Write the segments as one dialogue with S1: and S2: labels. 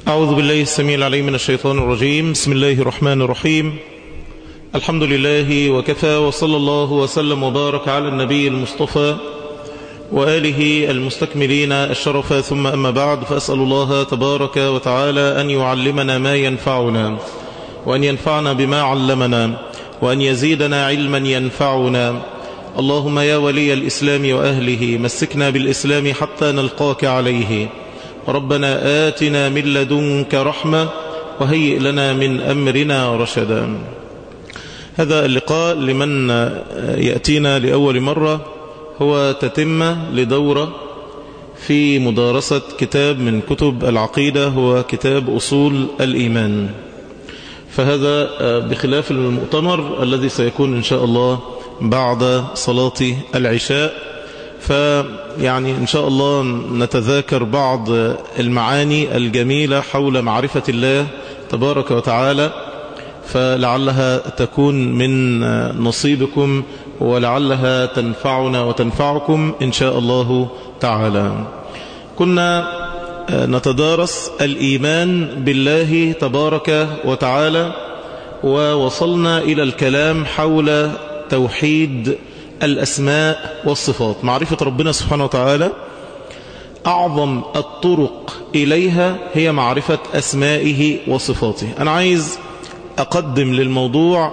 S1: أعوذ بالله السميع العليم من الشيطان الرجيم بسم الله الرحمن الرحيم الحمد لله وكفى وصلى الله وسلم وبارك على النبي المصطفى وآله المستكملين الشرف ثم أما بعد فأسأل الله تبارك وتعالى أن يعلمنا ما ينفعنا وأن ينفعنا بما علمنا وأن يزيدنا علما ينفعنا اللهم يا ولي الإسلام وأهله مسكنا بالإسلام حتى نلقاك عليه ربنا آتنا من لدنك رحمة وهيئ لنا من أمرنا رشدا هذا اللقاء لمن يأتينا لأول مرة هو تتمة لدورة في مدارسة كتاب من كتب العقيدة هو كتاب أصول الإيمان فهذا بخلاف المؤتمر الذي سيكون إن شاء الله بعد صلاة العشاء فيعني إن شاء الله نتذاكر بعض المعاني الجميلة حول معرفة الله تبارك وتعالى فلعلها تكون من نصيبكم ولعلها تنفعنا وتنفعكم إن شاء الله تعالى كنا نتدارس الإيمان بالله تبارك وتعالى ووصلنا إلى الكلام حول توحيد الأسماء والصفات معرفة ربنا سبحانه وتعالى أعظم الطرق إليها هي معرفة أسمائه وصفاته أنا عايز أقدم للموضوع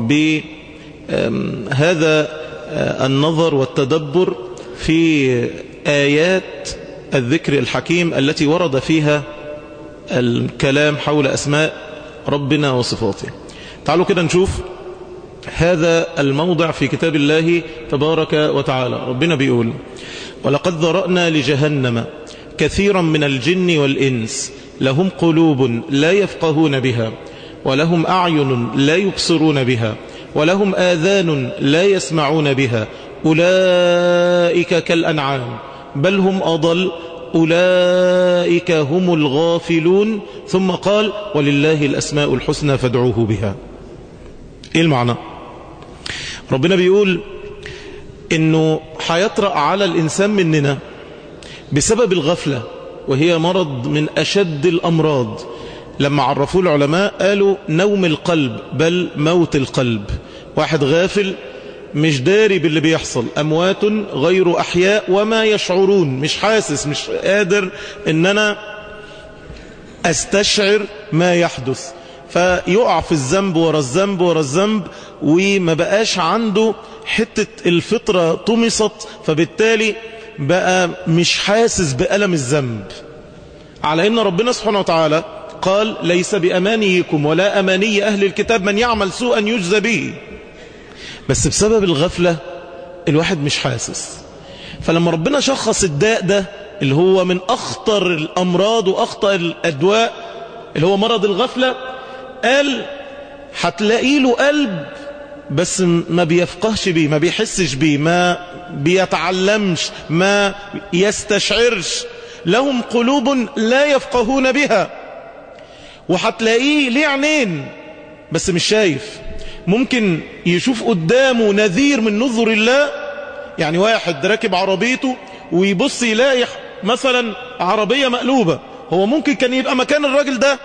S1: بهذا النظر والتدبر في آيات الذكر الحكيم التي ورد فيها الكلام حول أسماء ربنا وصفاته تعالوا كده نشوف هذا الموضع في كتاب الله تبارك وتعالى ربنا بيقول ولقد ذرأنا لجهنم كثيرا من الجن والإنس لهم قلوب لا يفقهون بها ولهم أعين لا يبصرون بها ولهم آذان لا يسمعون بها أولئك كالأنعام بل هم أضل أولئك هم الغافلون ثم قال ولله الأسماء الحسنى فادعوه بها إيه المعنى ربنا بيقول إنه هيطرأ على الإنسان مننا بسبب الغفلة وهي مرض من أشد الأمراض لما عرفوه العلماء قالوا نوم القلب بل موت القلب واحد غافل مش داري باللي بيحصل أموات غير أحياء وما يشعرون مش حاسس مش قادر إن أنا أستشعر ما يحدث فيقع في الذنب ورا الذنب ورا الذنب وما بقاش عنده حتة الفطرة طمست فبالتالي بقى مش حاسس بألم الذنب على إن ربنا سبحانه وتعالى قال ليس بأمانيكم ولا أماني أهل الكتاب من يعمل سوءا يجزى به بس بسبب الغفلة الواحد مش حاسس فلما ربنا شخص الداء ده اللي هو من أخطر الأمراض وأخطر الأدواء اللي هو مرض الغفلة قال هتلاقي له قلب بس ما بيفقهش بيه ما بيحسش بيه ما بيتعلمش ما يستشعرش لهم قلوب لا يفقهون بها وهتلاقيه ليه عينين بس مش شايف ممكن يشوف قدامه نذير من نذر الله يعني واحد راكب عربيته ويبص يلاقي مثلا عربية مقلوبة هو ممكن كان يبقى مكان الراجل ده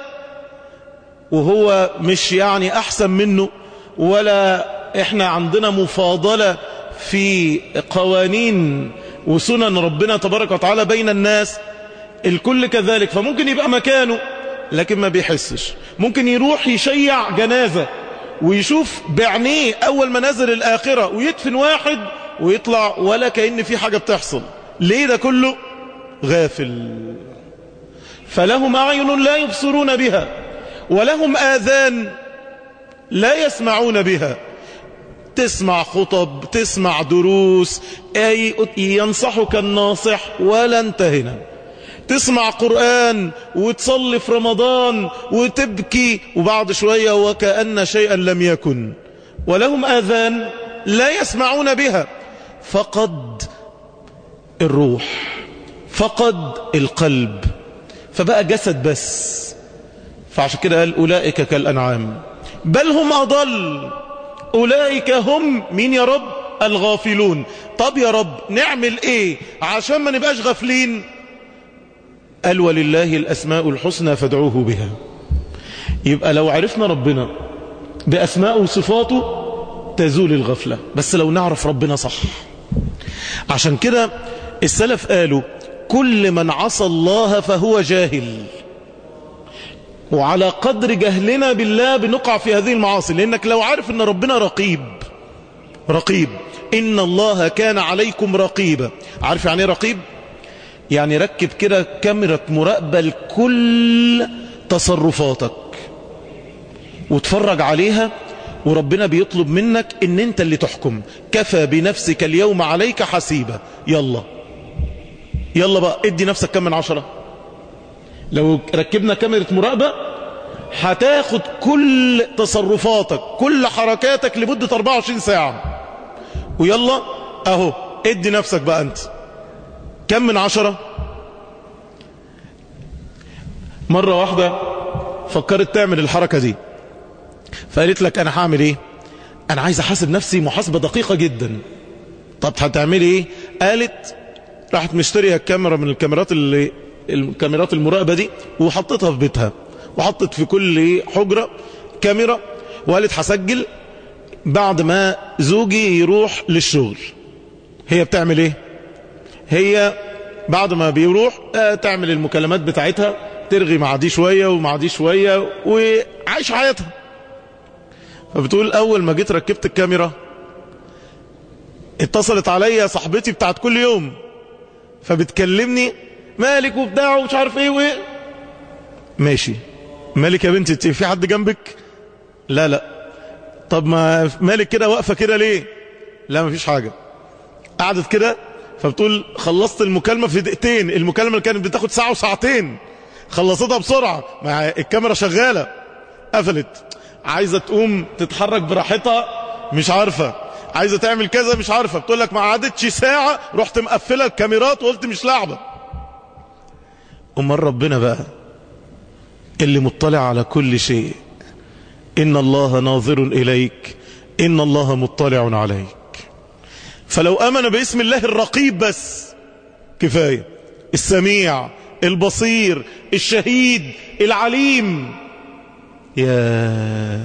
S1: وهو مش يعني أحسن منه ولا إحنا عندنا مفاضلة في قوانين وسنن ربنا تبارك وتعالى بين الناس الكل كذلك فممكن يبقى مكانه لكن ما بيحسش ممكن يروح يشيع جنازة ويشوف بعينيه أول منازل الآخرة ويدفن واحد ويطلع ولا كأن في حاجة بتحصل ليه ده كله غافل فلهم أعين لا يبصرون بها ولهم آذان لا يسمعون بها تسمع خطب تسمع دروس أي ينصحك الناصح ولا انتهنا تسمع قرآن وتصلي في رمضان وتبكي وبعد شوية وكأن شيئا لم يكن ولهم آذان لا يسمعون بها فقد الروح فقد القلب فبقى جسد بس فعشان كده قال أولئك كالأنعام بل هم أضل أولئك هم مين يا رب الغافلون طب يا رب نعمل ايه عشان ما نبقاش غافلين قال ولله الأسماء الحسنى فادعوه بها يبقى لو عرفنا ربنا بأسماء وصفاته تزول الغفلة بس لو نعرف ربنا صح عشان كده السلف قالوا كل من عصى الله فهو جاهل وعلى قدر جهلنا بالله بنقع في هذه المعاصي لأنك لو عارف أن ربنا رقيب رقيب إن الله كان عليكم رقيبا عارف يعني رقيب يعني ركب كده كاميرا مراقبة لكل تصرفاتك وتفرج عليها وربنا بيطلب منك ان انت اللي تحكم كفى بنفسك اليوم عليك حسيبة يلا يلا بقى ادي نفسك كم من عشرة لو ركبنا كاميرا مراقبة هتاخد كل تصرفاتك كل حركاتك لمدة 24 ساعة ويلا اهو ادي نفسك بقى انت كم من عشرة مرة واحدة فكرت تعمل الحركة دي فقالت لك انا هعمل ايه انا عايز احاسب نفسي محاسبة دقيقة جدا طب هتعملي ايه قالت راحت مشترية الكاميرا من الكاميرات اللي الكاميرات المراقبة دي وحطتها في بيتها وحطت في كل حجرة كاميرا وقالت هسجل بعد ما زوجي يروح للشغل هي بتعمل ايه هي بعد ما بيروح تعمل المكالمات بتاعتها ترغي مع دي شوية ومع دي شوية وعايش حياتها فبتقول اول ما جيت ركبت الكاميرا اتصلت عليا صاحبتي بتاعت كل يوم فبتكلمني مالك وبتاع ومش عارف ايه وايه ماشي مالك يا بنتي انت في حد جنبك لا لا طب ما مالك كده واقفه كده ليه لا مفيش حاجه قعدت كده فبتقول خلصت المكالمه في دقيقتين المكالمه اللي كانت بتاخد ساعه وساعتين خلصتها بسرعه مع الكاميرا شغاله قفلت عايزه تقوم تتحرك براحتها مش عارفه عايزه تعمل كذا مش عارفه بتقول لك ما عادتش ساعه رحت مقفله الكاميرات وقلت مش لعبه امال ربنا بقى اللي مطلع على كل شيء إن الله ناظر إليك إن الله مطلع عليك فلو أمن باسم الله الرقيب بس كفاية السميع البصير الشهيد العليم يا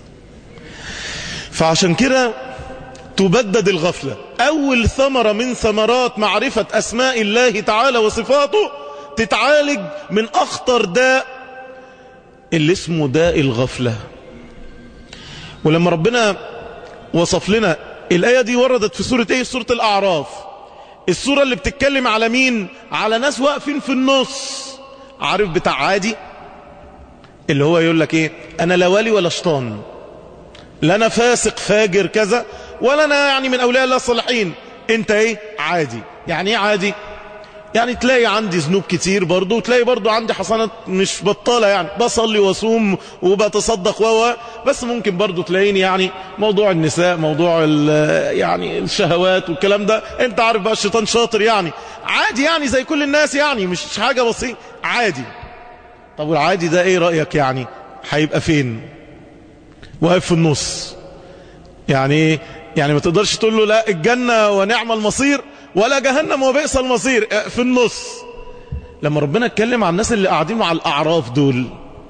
S1: فعشان كده تبدد الغفلة أول ثمرة من ثمرات معرفة أسماء الله تعالى وصفاته تتعالج من أخطر داء اللي اسمه داء الغفلة ولما ربنا وصف لنا الآية دي وردت في سورة ايه سورة الأعراف السورة اللي بتتكلم على مين على ناس واقفين في النص عارف بتاع عادي اللي هو يقول لك ايه انا لا ولي ولا شيطان لا انا فاسق فاجر كذا ولا انا يعني من اولياء الله الصالحين انت ايه عادي يعني ايه عادي يعني تلاقي عندي ذنوب كتير برضو وتلاقي برضو عندي حسنات مش بطالة يعني بصلي وصوم وبتصدق و بس ممكن برضو تلاقيني يعني موضوع النساء موضوع يعني الشهوات والكلام ده انت عارف بقى الشيطان شاطر يعني عادي يعني زي كل الناس يعني مش حاجة بسيطة عادي طب والعادي ده ايه رأيك يعني هيبقى فين واقف في النص يعني ايه يعني ما تقدرش تقول له لا الجنة ونعم المصير ولا جهنم وبئس المصير في النص لما ربنا اتكلم عن الناس اللي قاعدين مع الأعراف دول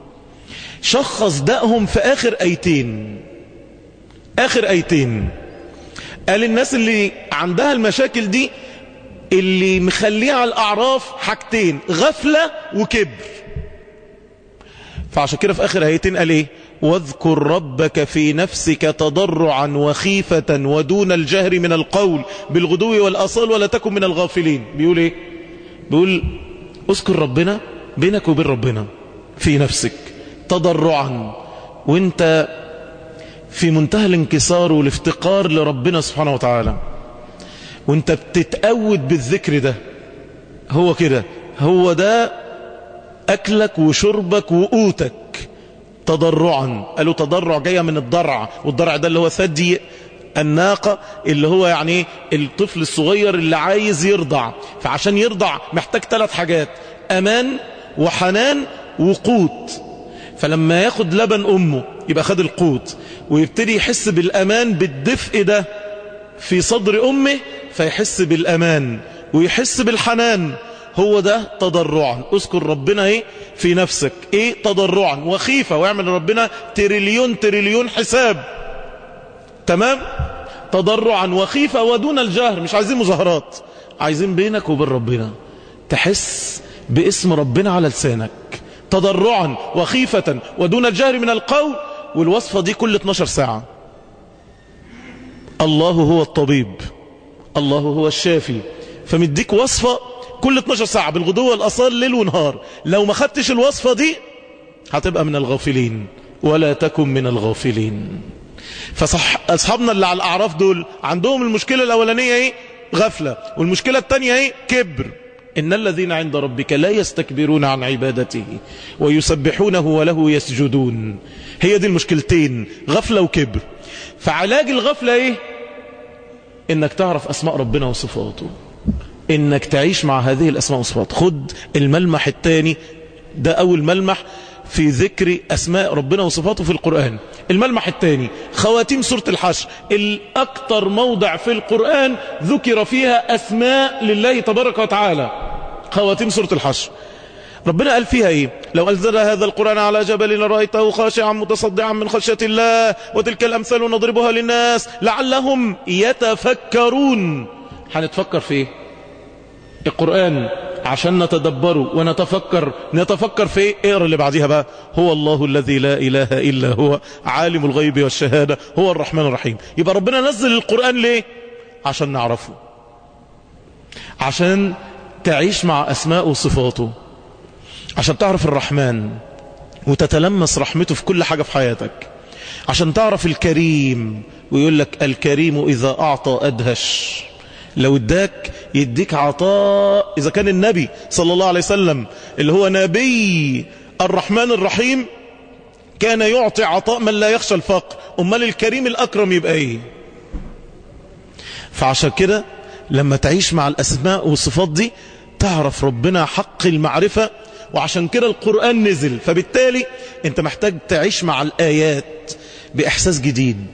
S1: شخص دقهم في آخر أيتين آخر أيتين قال الناس اللي عندها المشاكل دي اللي مخليه على الأعراف حاجتين غفلة وكبر فعشان كده في آخر آيتين قال ايه واذكر ربك في نفسك تضرعا وخيفة ودون الجهر من القول بالغدو والأصال ولا تكن من الغافلين بيقول ايه بيقول اذكر ربنا بينك وبين ربنا في نفسك تضرعا وانت في منتهى الانكسار والافتقار لربنا سبحانه وتعالى وانت بتتأود بالذكر ده هو كده هو ده أكلك وشربك وقوتك تضرعا قالوا تضرع جاية من الضرع والضرع ده اللي هو ثدي الناقة اللي هو يعني الطفل الصغير اللي عايز يرضع فعشان يرضع محتاج ثلاث حاجات أمان وحنان وقوت فلما ياخد لبن أمه يبقى خد القوت ويبتدي يحس بالأمان بالدفء ده في صدر أمه فيحس بالأمان ويحس بالحنان هو ده تضرعا اذكر ربنا ايه في نفسك ايه تضرعا وخيفة واعمل ربنا تريليون تريليون حساب تمام تضرعا وخيفة ودون الجهر مش عايزين مظاهرات عايزين بينك وبين ربنا تحس باسم ربنا على لسانك تضرعا وخيفة ودون الجهر من القول والوصفة دي كل 12 ساعة الله هو الطبيب الله هو الشافي فمديك وصفة كل 12 ساعة بالغدوة والأصال ليل ونهار لو ما خدتش الوصفة دي هتبقى من الغافلين ولا تكن من الغافلين فصح أصحابنا اللي على الأعراف دول عندهم المشكلة الأولانية ايه غفلة والمشكلة الثانية ايه كبر إن الذين عند ربك لا يستكبرون عن عبادته ويسبحونه وله يسجدون هي دي المشكلتين غفلة وكبر فعلاج الغفلة ايه انك تعرف اسماء ربنا وصفاته انك تعيش مع هذه الاسماء والصفات خد الملمح الثاني ده اول ملمح في ذكر اسماء ربنا وصفاته في القرآن الملمح الثاني خواتيم سورة الحشر الاكثر موضع في القرآن ذكر فيها اسماء لله تبارك وتعالى خواتيم سورة الحشر ربنا قال فيها ايه لو أنزل هذا القرآن على جبل لرأيته خاشعا متصدعا من خشية الله وتلك الأمثال نضربها للناس لعلهم يتفكرون هنتفكر في ايه القرآن عشان نتدبره ونتفكر نتفكر في ايه اقرا اللي بعديها بقى هو الله الذي لا اله الا هو عالم الغيب والشهادة هو الرحمن الرحيم يبقى ربنا نزل القرآن ليه عشان نعرفه عشان تعيش مع اسماء وصفاته عشان تعرف الرحمن وتتلمس رحمته في كل حاجة في حياتك عشان تعرف الكريم ويقول لك الكريم إذا أعطى أدهش لو اداك يديك عطاء إذا كان النبي صلى الله عليه وسلم اللي هو نبي الرحمن الرحيم كان يعطي عطاء من لا يخشى الفقر أمال الكريم الأكرم يبقى إيه فعشان كده لما تعيش مع الأسماء والصفات دي تعرف ربنا حق المعرفة وعشان كده القرآن نزل فبالتالي انت محتاج تعيش مع الآيات بإحساس جديد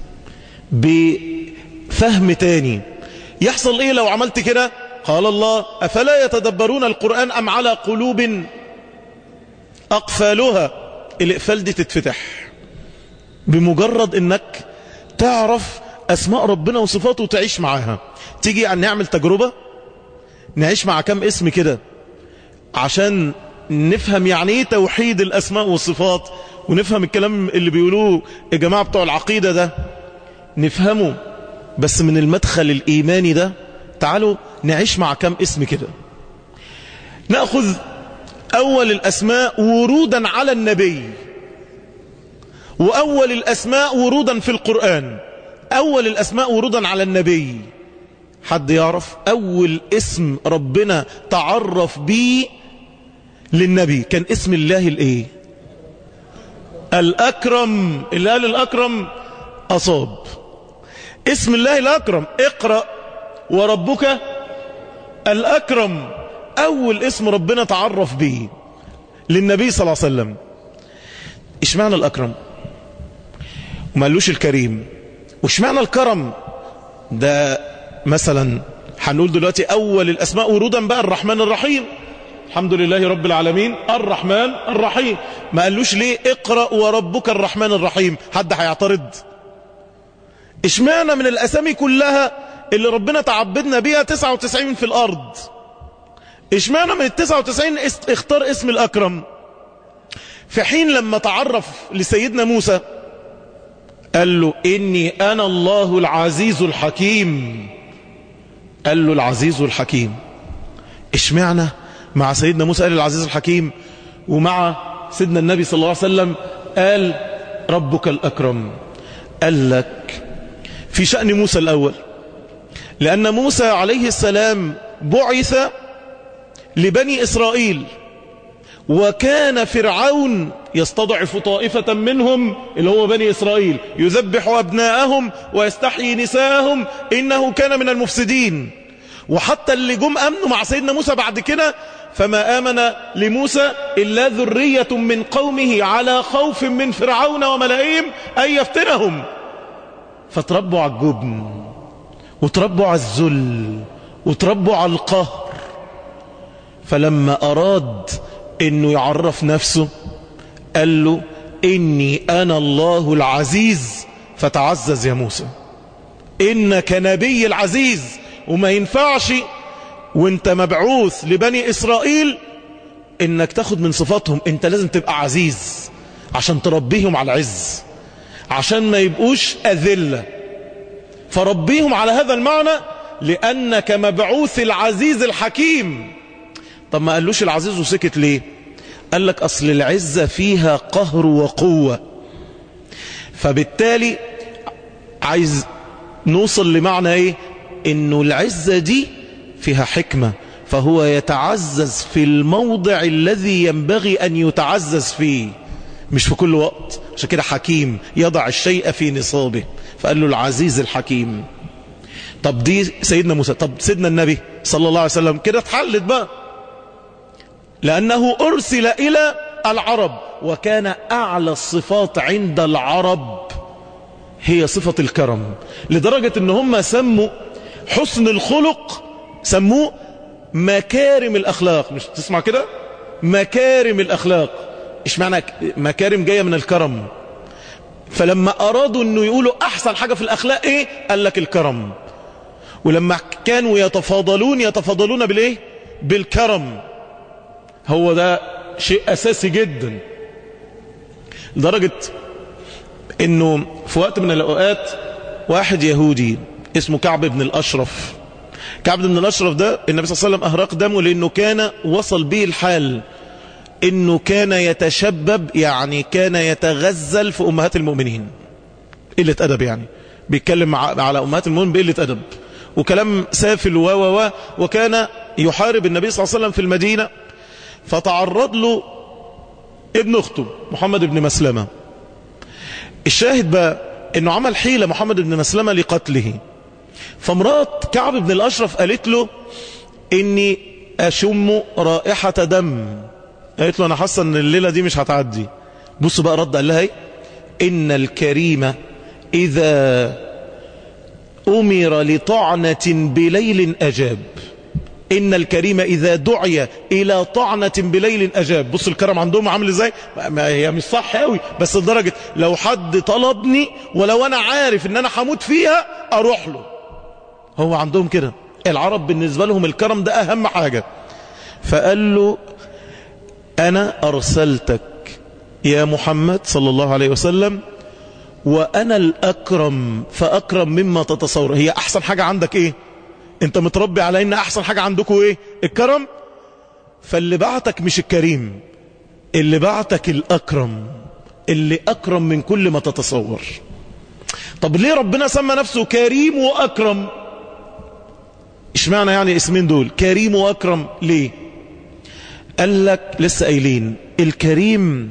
S1: بفهم تاني يحصل ايه لو عملت كده قال الله أفلا يتدبرون القرآن أم على قلوب أقفالها الإقفال دي تتفتح بمجرد انك تعرف أسماء ربنا وصفاته وتعيش معاها تيجي أن نعمل تجربة نعيش مع كم اسم كده عشان نفهم يعني ايه توحيد الاسماء والصفات ونفهم الكلام اللي بيقولوه الجماعة بتوع العقيدة ده نفهمه بس من المدخل الايماني ده تعالوا نعيش مع كم اسم كده نأخذ اول الاسماء ورودا على النبي واول الاسماء ورودا في القرآن اول الاسماء ورودا على النبي حد يعرف اول اسم ربنا تعرف بيه للنبي كان اسم الله الايه الاكرم اللي قال الاكرم اصاب اسم الله الاكرم اقرأ وربك الاكرم اول اسم ربنا تعرف به للنبي صلى الله عليه وسلم اشمعنى الاكرم وما قالوش الكريم واشمعنى الكرم ده مثلا هنقول دلوقتي اول الاسماء ورودا بقى الرحمن الرحيم الحمد لله رب العالمين الرحمن الرحيم ما قالوش ليه اقرأ وربك الرحمن الرحيم حد هيعترض اشمعنى من الاسامي كلها اللي ربنا تعبدنا بيها 99 في الارض اشمعنى من ال 99 اختار اسم الاكرم في حين لما تعرف لسيدنا موسى قال له اني انا الله العزيز الحكيم قال له العزيز الحكيم اشمعنى مع سيدنا موسى قال العزيز الحكيم ومع سيدنا النبي صلى الله عليه وسلم قال ربك الأكرم قال لك في شأن موسى الأول لأن موسى عليه السلام بعث لبني إسرائيل وكان فرعون يستضعف طائفة منهم اللي هو بني إسرائيل يذبح أبناءهم ويستحيي نساءهم إنه كان من المفسدين وحتى اللي جم أمنوا مع سيدنا موسى بعد كده فما آمن لموسى إلا ذرية من قومه على خوف من فرعون وملائهم أن يفتنهم فتربوا على الجبن وتربوا على الذل وتربوا على القهر فلما أراد أنه يعرف نفسه قال له إني أنا الله العزيز فتعزز يا موسى إنك نبي العزيز وما ينفعش وانت مبعوث لبني إسرائيل إنك تاخد من صفاتهم انت لازم تبقى عزيز عشان تربيهم على العز عشان ما يبقوش أذلة فربيهم على هذا المعنى لأنك مبعوث العزيز الحكيم طب ما قالوش العزيز وسكت ليه قال لك أصل العزة فيها قهر وقوة فبالتالي عايز نوصل لمعنى ايه انه العزة دي فيها حكمة فهو يتعزز في الموضع الذي ينبغي ان يتعزز فيه مش في كل وقت عشان كده حكيم يضع الشيء في نصابه فقال له العزيز الحكيم طب دي سيدنا موسى طب سيدنا النبي صلى الله عليه وسلم كده اتحلت بقى لأنه أرسل إلى العرب وكان أعلى الصفات عند العرب هي صفة الكرم لدرجة ان هم سموا حسن الخلق سموه مكارم الأخلاق مش تسمع كده مكارم الأخلاق ايش معنى مكارم جاية من الكرم فلما أرادوا أنه يقولوا أحسن حاجة في الأخلاق إيه قال لك الكرم ولما كانوا يتفاضلون يتفاضلون بالإيه بالكرم هو ده شيء أساسي جدا لدرجة أنه في وقت من الأوقات واحد يهودي اسمه كعب بن الأشرف كعب بن الأشرف ده النبي صلى الله عليه وسلم أهرق دمه لأنه كان وصل به الحال انه كان يتشبب يعني كان يتغزل في امهات المؤمنين قلة ادب يعني بيتكلم على امهات المؤمنين بقلة ادب وكلام سافل و و و وكان يحارب النبي صلى الله عليه وسلم في المدينة فتعرض له ابن اخته محمد بن مسلمة الشاهد بقى انه عمل حيلة محمد بن مسلمة لقتله فامرأة كعب بن الاشرف قالت له اني اشم رائحة دم قالت له انا حاسه ان الليله دي مش هتعدي بص بقى رد قال لها ايه ان الكريم اذا امر لطعنه بليل اجاب ان الكريم اذا دعي الى طعنه بليل اجاب بص الكرم عندهم عامل ازاي ما هي مش صح قوي بس لدرجه لو حد طلبني ولو انا عارف ان انا هموت فيها اروح له هو عندهم كده العرب بالنسبه لهم الكرم ده اهم حاجه فقال له أنا أرسلتك يا محمد صلى الله عليه وسلم وأنا الأكرم فأكرم مما تتصور هي أحسن حاجة عندك إيه أنت متربي على إن أحسن حاجة عندكم إيه الكرم فاللي بعتك مش الكريم اللي بعتك الأكرم اللي أكرم من كل ما تتصور طب ليه ربنا سمى نفسه كريم وأكرم اشمعنى يعني اسمين دول كريم وأكرم ليه قال لك لسه قايلين الكريم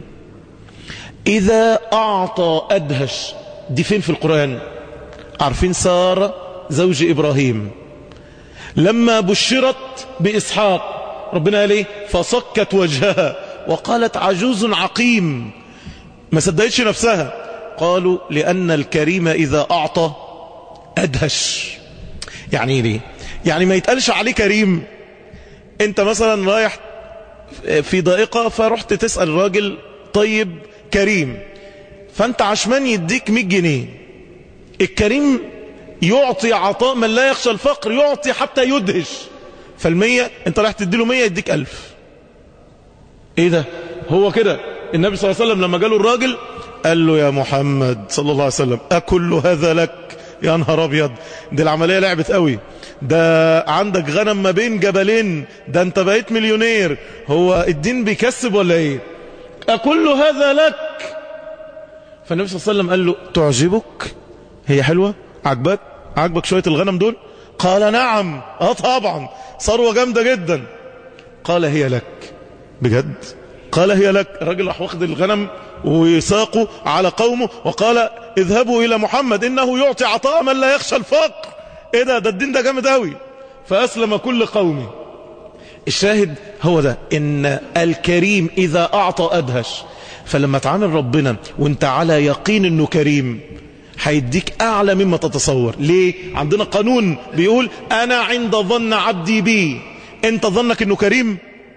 S1: إذا أعطى أدهش دي فين في القرآن عارفين سارة زوج إبراهيم لما بشرت بإسحاق ربنا قال ايه فصكت وجهها وقالت عجوز عقيم ما صدقتش نفسها قالوا لأن الكريم إذا أعطى أدهش يعني ايه ليه يعني ما يتقالش عليه كريم انت مثلا رايح في ضائقة فرحت تسأل راجل طيب كريم فانت عشمان يديك 100 جنيه الكريم يعطي عطاء من لا يخشى الفقر يعطي حتى يدهش فالمية انت رايح تديله مية يديك ألف ايه ده هو كده النبي صلى الله عليه وسلم لما جاله الراجل قال له يا محمد صلى الله عليه وسلم أكل هذا لك يا نهار أبيض دي العملية لعبت قوي ده عندك غنم ما بين جبلين ده انت بقيت مليونير هو الدين بيكسب ولا ايه أكل هذا لك فالنبي صلى الله عليه وسلم قال له تعجبك هي حلوة عجبك عجبك شوية الغنم دول قال نعم اه طبعا ثروة جامدة جدا قال هي لك بجد قال هي لك الراجل راح واخد الغنم ويساقه على قومه وقال اذهبوا إلى محمد إنه يعطي عطاء من لا يخشى الفقر ايه ده ده الدين ده جامد قوي فأسلم كل قومه الشاهد هو ده إن الكريم إذا أعطى أدهش فلما تعامل ربنا وانت على يقين انه كريم هيديك اعلى مما تتصور ليه عندنا قانون بيقول انا عند ظن عبدي بي انت ظنك انه كريم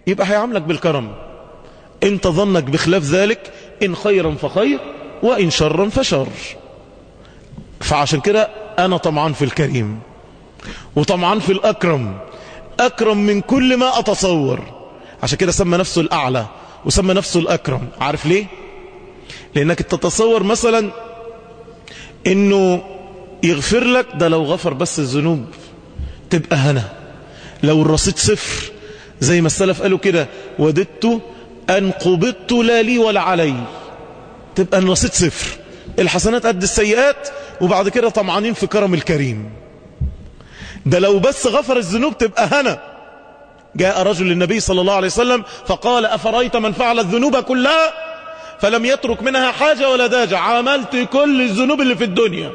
S1: يبقى هيعاملك بالكرم انت ظنك بخلاف ذلك ان خيرا فخير وان شرا فشر فعشان كده انا طمعان في الكريم وطمعان في الاكرم اكرم من كل ما اتصور عشان كده سمى نفسه الاعلى وسمى نفسه الاكرم عارف ليه لانك تتصور مثلا انه يغفر لك ده لو غفر بس الذنوب تبقى هنا لو الرصيد صفر زي ما السلف قالوا كده وددت ان قبضت لا لي ولا علي تبقى الرصيد صفر الحسنات قد السيئات وبعد كده طمعانين في كرم الكريم ده لو بس غفر الذنوب تبقى هنا جاء رجل للنبي صلى الله عليه وسلم فقال أفرأيت من فعل الذنوب كلها فلم يترك منها حاجة ولا داجة عملت كل الذنوب اللي في الدنيا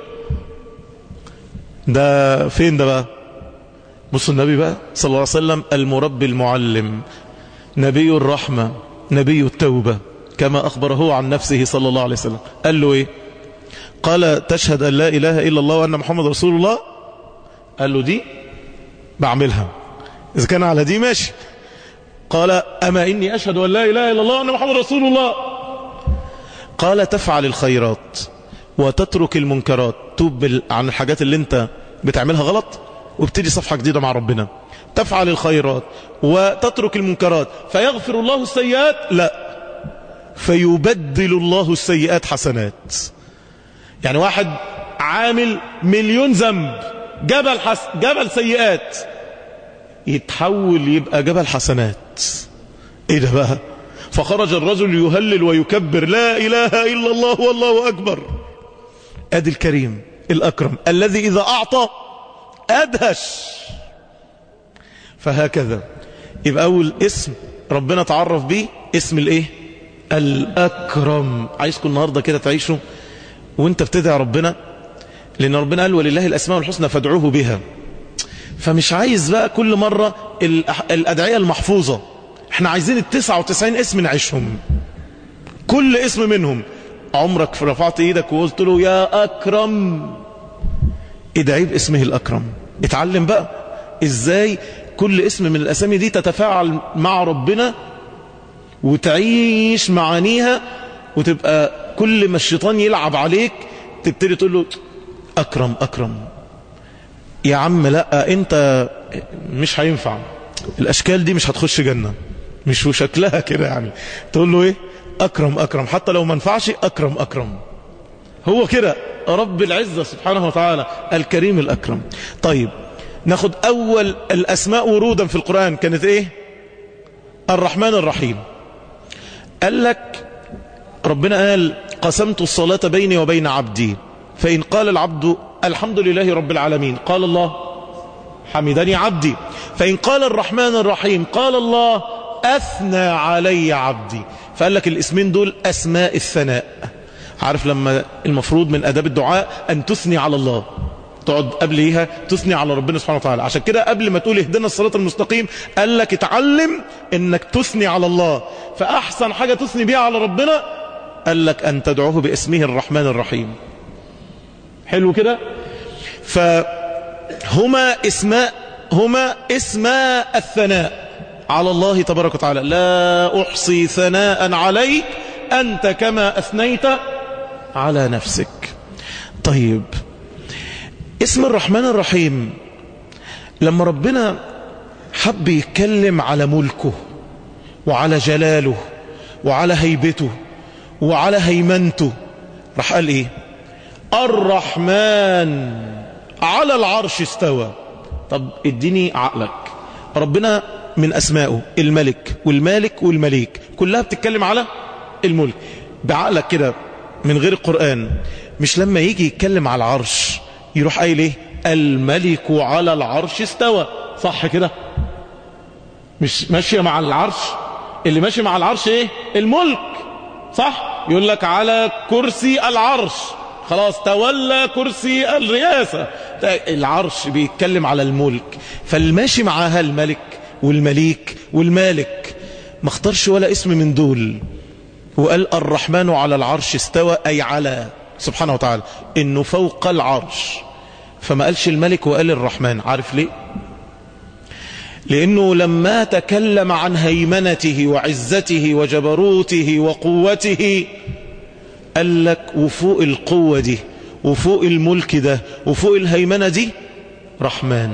S1: ده فين ده بقى بصوا النبي بقى صلى الله عليه وسلم المربي المعلم نبي الرحمة نبي التوبة كما أخبره عن نفسه صلى الله عليه وسلم قال له إيه قال تشهد أن لا إله إلا الله وأن محمد رسول الله قال له دي بعملها إذا كان على دي ماشي قال أما إني أشهد أن لا إله إلا الله وأن محمد رسول الله قال تفعل الخيرات وتترك المنكرات توب عن الحاجات اللي انت بتعملها غلط وابتدي صفحة جديدة مع ربنا تفعل الخيرات وتترك المنكرات فيغفر الله السيئات لا فيبدل الله السيئات حسنات يعني واحد عامل مليون ذنب جبل, حس... جبل سيئات يتحول يبقى جبل حسنات ايه ده بقى فخرج الرجل يهلل ويكبر لا اله الا الله والله اكبر ادي الكريم الاكرم الذي اذا اعطى ادهش فهكذا يبقى اول اسم ربنا تعرف به اسم الايه الاكرم عايزكم النهارده كده تعيشوا وانت بتدعي ربنا لان ربنا قال ولله الاسماء الحسنى فادعوه بها فمش عايز بقى كل مرة الأدعية المحفوظة احنا عايزين التسعة وتسعين اسم نعيشهم كل اسم منهم عمرك رفعت ايدك وقلت له يا أكرم ادعي باسمه الأكرم اتعلم بقى ازاي كل اسم من الأسامي دي تتفاعل مع ربنا وتعيش معانيها وتبقى كل ما الشيطان يلعب عليك تبتدي تقول له أكرم أكرم يا عم لا انت مش هينفع الاشكال دي مش هتخش جنة مش وشكلها كده يعني تقول له ايه اكرم اكرم حتى لو ما نفعش اكرم اكرم هو كده رب العزة سبحانه وتعالى الكريم الاكرم طيب ناخد اول الاسماء ورودا في القرآن كانت ايه الرحمن الرحيم قال لك ربنا قال قسمت الصلاة بيني وبين عبدي فإن قال العبد الحمد لله رب العالمين قال الله حمدني عبدي فإن قال الرحمن الرحيم قال الله أثنى علي عبدي فقال لك الاسمين دول أسماء الثناء عارف لما المفروض من أداب الدعاء أن تثني على الله تقعد قبليها تثني على ربنا سبحانه وتعالى عشان كده قبل ما تقول اهدنا الصراط المستقيم قال لك اتعلم انك تثني على الله فأحسن حاجة تثني بيها على ربنا قال لك أن تدعوه باسمه الرحمن الرحيم حلو كده فهما اسماء هما اسماء الثناء على الله تبارك وتعالى لا أحصي ثناء عليك أنت كما أثنيت على نفسك طيب اسم الرحمن الرحيم لما ربنا حب يتكلم على ملكه وعلى جلاله وعلى هيبته وعلى هيمنته راح قال ايه الرحمن على العرش استوى طب اديني عقلك ربنا من أسمائه الملك والمالك والمليك كلها بتتكلم على الملك بعقلك كده من غير القرآن مش لما يجي يتكلم على العرش يروح قايل ايه الملك على العرش استوى صح كده مش ماشية مع العرش اللي ماشي مع العرش ايه الملك صح يقول لك على كرسي العرش خلاص تولى كرسي الرئاسة العرش بيتكلم على الملك فالماشي معاها الملك والمليك والمالك ما اختارش ولا اسم من دول وقال الرحمن على العرش استوى أي على سبحانه وتعالى إنه فوق العرش فما قالش الملك وقال الرحمن عارف ليه لأنه لما تكلم عن هيمنته وعزته وجبروته وقوته قال لك وفوق القوة دي وفوق الملك ده وفوق الهيمنة دي رحمن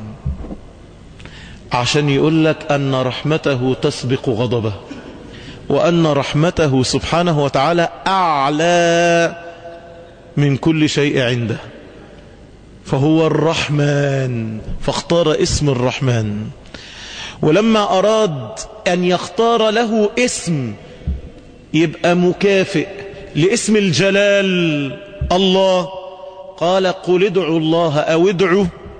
S1: عشان يقول لك أن رحمته تسبق غضبه وأن رحمته سبحانه وتعالى أعلى من كل شيء عنده فهو الرحمن فاختار اسم الرحمن ولما أراد أن يختار له اسم يبقى مكافئ لاسم الجلال الله قال قل ادعوا الله أو ادعوا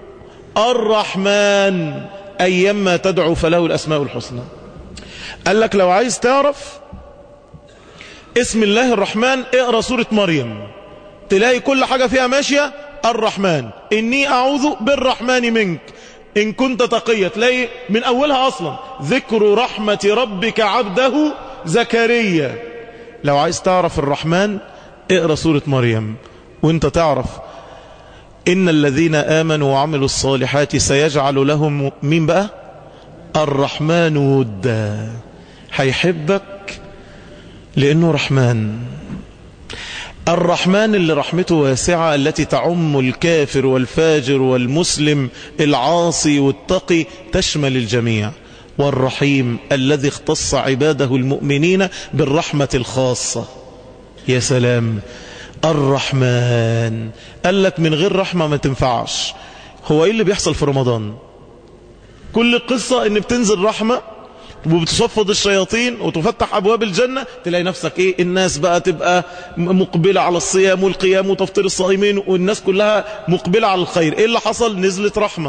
S1: الرحمن أيما تدعو فله الأسماء الحسنى قال لك لو عايز تعرف اسم الله الرحمن اقرأ سورة مريم تلاقي كل حاجة فيها ماشية الرحمن إني أعوذ بالرحمن منك إن كنت تقية تلاقي من أولها أصلا ذكر رحمة ربك عبده زكريا لو عايز تعرف الرحمن اقرأ سورة مريم وانت تعرف إن الذين آمنوا وعملوا الصالحات سيجعل لهم مين بقى الرحمن ودا هيحبك لأنه رحمن الرحمن اللي رحمته واسعة التي تعم الكافر والفاجر والمسلم العاصي والتقي تشمل الجميع والرحيم الذي اختص عباده المؤمنين بالرحمة الخاصة يا سلام الرحمن قال لك من غير رحمة ما تنفعش هو ايه اللي بيحصل في رمضان كل القصة ان بتنزل رحمة وبتصفد الشياطين وتفتح أبواب الجنة تلاقي نفسك إيه الناس بقى تبقى مقبلة على الصيام والقيام وتفطير الصائمين والناس كلها مقبلة على الخير إيه اللي حصل نزلت رحمة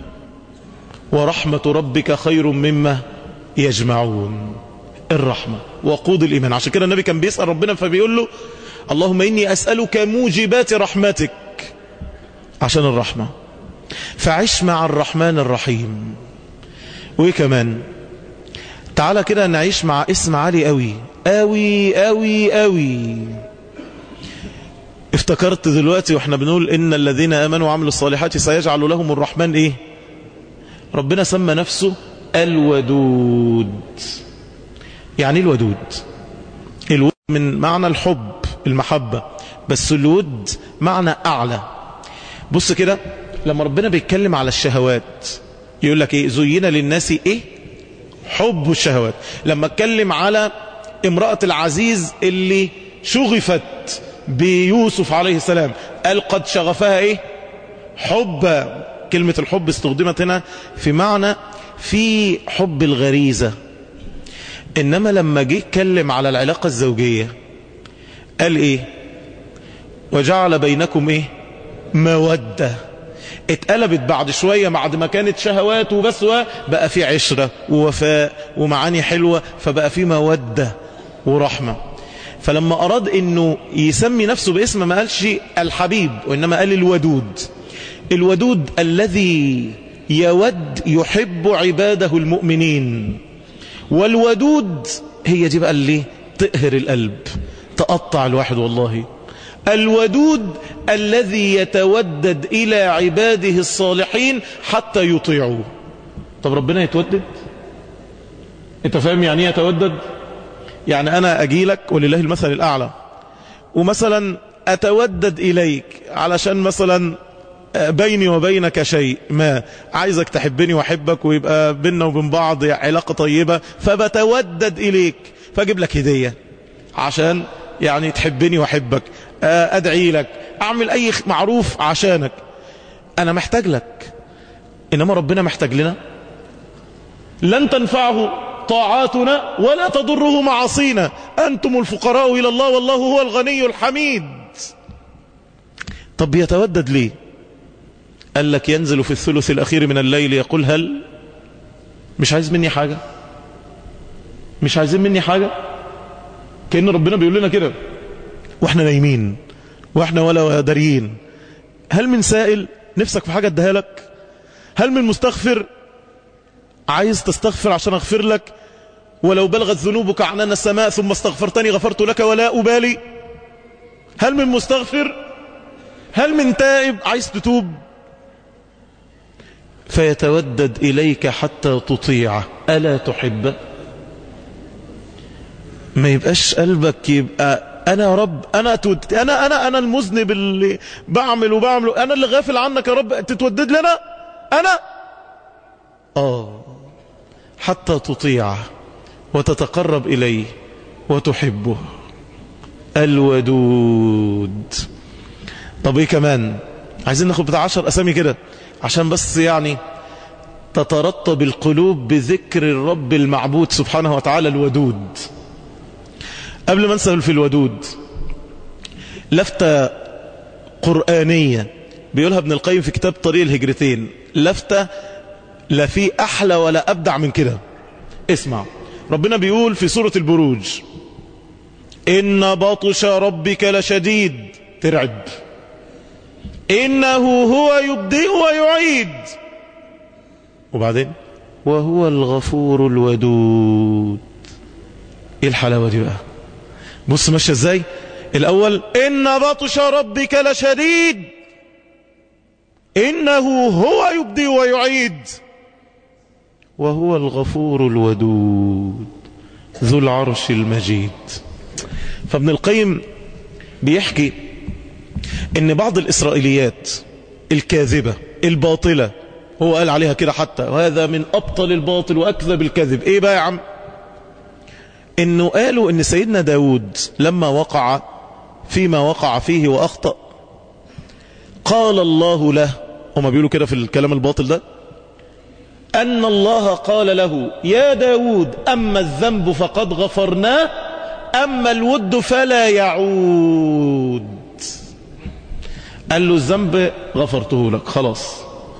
S1: ورحمة ربك خير مما يجمعون الرحمة وقود الإيمان عشان كده النبي كان بيسأل ربنا فبيقول له اللهم إني أسألك موجبات رحمتك عشان الرحمة فعش مع الرحمن الرحيم وإيه كمان تعالى كده نعيش مع اسم عالي قوي قوي قوي قوي افتكرت دلوقتي واحنا بنقول ان الذين امنوا وعملوا الصالحات سيجعل لهم الرحمن ايه ربنا سمى نفسه الودود يعني ايه الودود الود من معنى الحب المحبة بس الود معنى اعلى بص كده لما ربنا بيتكلم على الشهوات يقول لك ايه زين للناس ايه حب الشهوات لما اتكلم على امرأة العزيز اللي شغفت بيوسف عليه السلام قال قد شغفها ايه حب كلمة الحب استخدمت هنا في معنى في حب الغريزة انما لما جه اتكلم على العلاقة الزوجية قال ايه وجعل بينكم ايه مودة اتقلبت بعد شوية بعد ما كانت شهوات وبس بقى في عشرة ووفاء ومعاني حلوة فبقى في مودة ورحمة فلما أراد أنه يسمي نفسه باسم ما قالش الحبيب وإنما قال الودود الودود الذي يود يحب عباده المؤمنين والودود هي دي بقى اللي تقهر القلب تقطع الواحد والله الودود الذي يتودد إلى عباده الصالحين حتى يطيعوه طب ربنا يتودد انت فاهم يعني ايه يتودد يعني انا اجي لك ولله المثل الاعلى ومثلا اتودد اليك علشان مثلا بيني وبينك شيء ما عايزك تحبني واحبك ويبقى بيننا وبين بعض علاقة طيبة فبتودد اليك فاجيب لك هدية عشان يعني تحبني واحبك ادعي لك اعمل اي معروف عشانك انا محتاج لك انما ربنا محتاج لنا لن تنفعه طاعاتنا ولا تضره معاصينا انتم الفقراء الى الله والله هو الغني الحميد طب يتودد ليه قال لك ينزل في الثلث الاخير من الليل يقول هل مش عايز مني حاجة مش عايزين مني حاجة كأن ربنا بيقول لنا كده واحنا نايمين واحنا ولا داريين هل من سائل نفسك في حاجة اديها لك هل من مستغفر عايز تستغفر عشان اغفر لك ولو بلغت ذنوبك عنان السماء ثم استغفرتني غفرت لك ولا أبالي هل من مستغفر هل من تائب عايز تتوب فيتودد إليك حتى تطيعه ألا تحبه ما يبقاش قلبك يبقى انا يا رب انا تود... انا انا انا المذنب اللي بعمل وبعمل انا اللي غافل عنك يا رب تتودد لي انا انا اه حتى تطيعه وتتقرب اليه وتحبه الودود طب ايه كمان عايزين ناخد بتاع عشر اسامي كده عشان بس يعني تترطب القلوب بذكر الرب المعبود سبحانه وتعالى الودود قبل ما انسى في الودود لفتة قرآنية بيقولها ابن القيم في كتاب طريق الهجرتين لفتة لا في أحلى ولا أبدع من كده اسمع ربنا بيقول في سورة البروج إن بطش ربك لشديد ترعب إنه هو يبدئ ويعيد وبعدين وهو الغفور الودود ايه الحلاوة دي بقى بص ماشية ازاي الاول ان بطش ربك لشديد انه هو يبدي ويعيد وهو الغفور الودود ذو العرش المجيد فابن القيم بيحكي ان بعض الاسرائيليات الكاذبة الباطلة هو قال عليها كده حتى وهذا من ابطل الباطل واكذب الكذب ايه بقى يا عم انه قالوا ان سيدنا داود لما وقع فيما وقع فيه واخطأ قال الله له هما بيقولوا كده في الكلام الباطل ده ان الله قال له يا داود اما الذنب فقد غفرناه اما الود فلا يعود قال له الذنب غفرته لك خلاص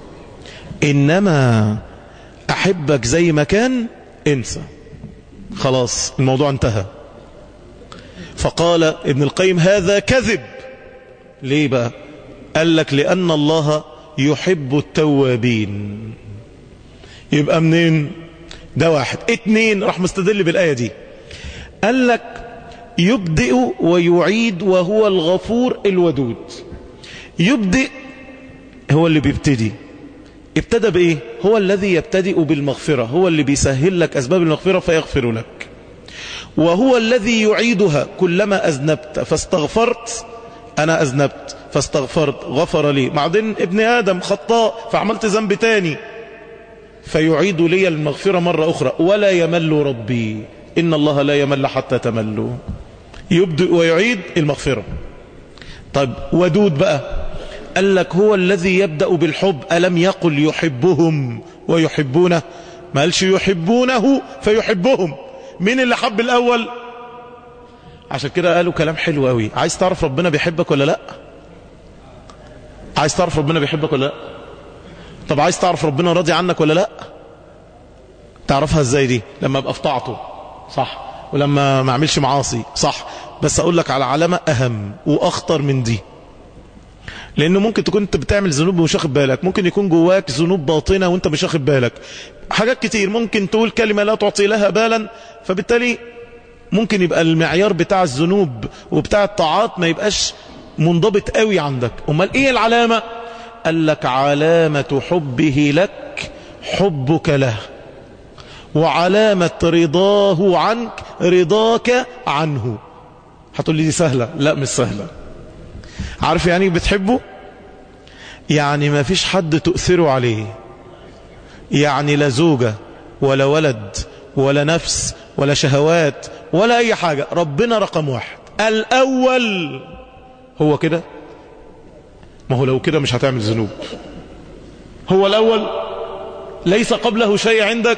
S1: انما احبك زي ما كان انسى خلاص الموضوع انتهى فقال ابن القيم هذا كذب ليه بقى قال لك لأن الله يحب التوابين يبقى منين ده واحد اتنين راح مستدل بالآية دي قال لك يبدئ ويعيد وهو الغفور الودود يبدئ هو اللي بيبتدي ابتدى بإيه هو الذي يبتدئ بالمغفرة هو اللي بيسهل لك أسباب المغفرة فيغفر لك وهو الذي يعيدها كلما أذنبت فاستغفرت أنا أذنبت فاستغفرت غفر لي بعدين ابن آدم خطاء فعملت ذنب تاني فيعيد لي المغفرة مرة أخرى ولا يمل ربي إن الله لا يمل حتى تملوا يبدأ ويعيد المغفرة طيب ودود بقى قال لك هو الذي يبدأ بالحب ألم يقل يحبهم ويحبونه ما قالش يحبونه فيحبهم مين اللي حب الأول عشان كده قالوا كلام حلو قوي عايز تعرف ربنا بيحبك ولا لا عايز تعرف ربنا بيحبك ولا لا طب عايز تعرف ربنا راضي عنك ولا لا تعرفها ازاي دي لما ابقى في طاعته صح ولما ما اعملش معاصي صح بس اقول لك على علامة اهم واخطر من دي لانه ممكن تكون انت بتعمل ذنوب ومش واخد بالك ممكن يكون جواك ذنوب باطنه وانت مش واخد بالك حاجات كتير ممكن تقول كلمه لا تعطي لها بالا فبالتالي ممكن يبقى المعيار بتاع الذنوب وبتاع الطاعات ما يبقاش منضبط قوي عندك امال ايه العلامه قال لك علامه حبه لك حبك له وعلامه رضاه عنك رضاك عنه هتقول لي دي سهله لا مش سهله عارف يعني بتحبه يعني ما فيش حد تؤثره عليه يعني لا زوجة ولا ولد ولا نفس ولا شهوات ولا أي حاجة ربنا رقم واحد الأول هو كده ما هو لو كده مش هتعمل ذنوب هو الأول ليس قبله شيء عندك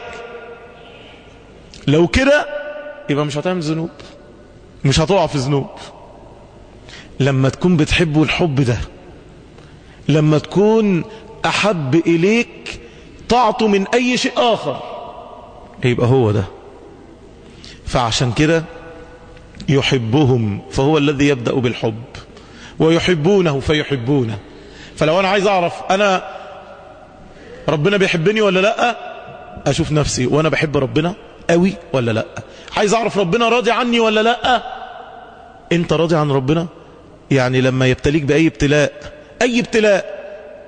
S1: لو كده يبقى مش هتعمل ذنوب مش هتقع في ذنوب لما تكون بتحبه الحب ده لما تكون أحب إليك طاعته من أي شيء آخر يبقى هو ده فعشان كده يحبهم فهو الذي يبدأ بالحب ويحبونه فيحبونه فلو أنا عايز أعرف أنا ربنا بيحبني ولا لا أشوف نفسي وأنا بحب ربنا قوي ولا لا عايز أعرف ربنا راضي عني ولا لا أنت راضي عن ربنا يعني لما يبتليك بأي ابتلاء أي ابتلاء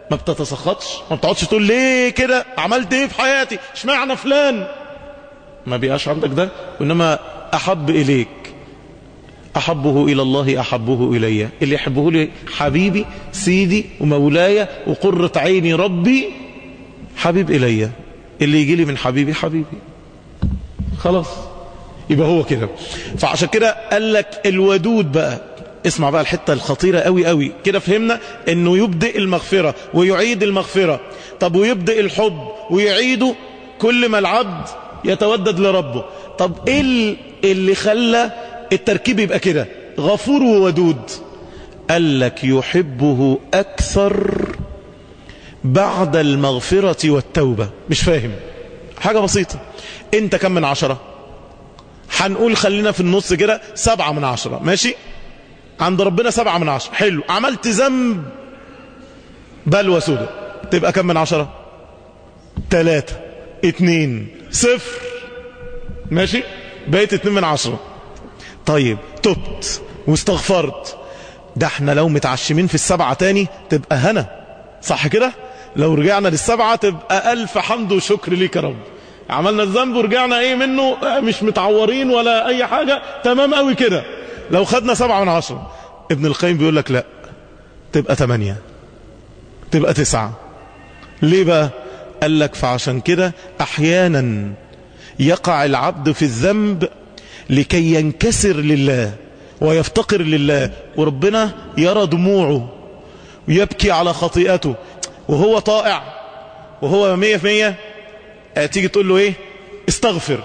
S1: ما بتتسخطش ما بتقعدش تقول ليه كده عملت ايه في حياتي اشمعنى فلان ما بيقاش عندك ده وإنما أحب إليك أحبه إلى الله أحبه إلي اللي يحبه لي حبيبي سيدي ومولاي وقرة عيني ربي حبيب إلي اللي يجي لي من حبيبي حبيبي خلاص يبقى هو كده فعشان كده قال لك الودود بقى اسمع بقى الحتة الخطيرة قوي قوي كده فهمنا انه يبدأ المغفرة ويعيد المغفرة طب ويبدأ الحب ويعيده كل ما العبد يتودد لربه طب ايه اللي خلى التركيب يبقى كده غفور وودود قال لك يحبه اكثر بعد المغفرة والتوبة مش فاهم حاجة بسيطة انت كم من عشرة هنقول خلينا في النص كده سبعة من عشرة ماشي عند ربنا سبعة من عشرة حلو عملت ذنب بلوى سودة تبقى كم من عشرة تلاتة اتنين صفر ماشي بقيت اتنين من عشرة طيب تبت واستغفرت ده احنا لو متعشمين في السبعة تاني تبقى هنا صح كده لو رجعنا للسبعة تبقى ألف حمد وشكر ليك يا رب عملنا الذنب ورجعنا ايه منه مش متعورين ولا اي حاجة تمام قوي كده لو خدنا سبعة من عشرة ابن القيم بيقول لك لا تبقى تمانية تبقى تسعة ليه بقى قال لك فعشان كده احيانا يقع العبد في الذنب لكي ينكسر لله ويفتقر لله وربنا يرى دموعه ويبكي على خطيئته وهو طائع وهو مية في مية تيجي تقول له ايه استغفر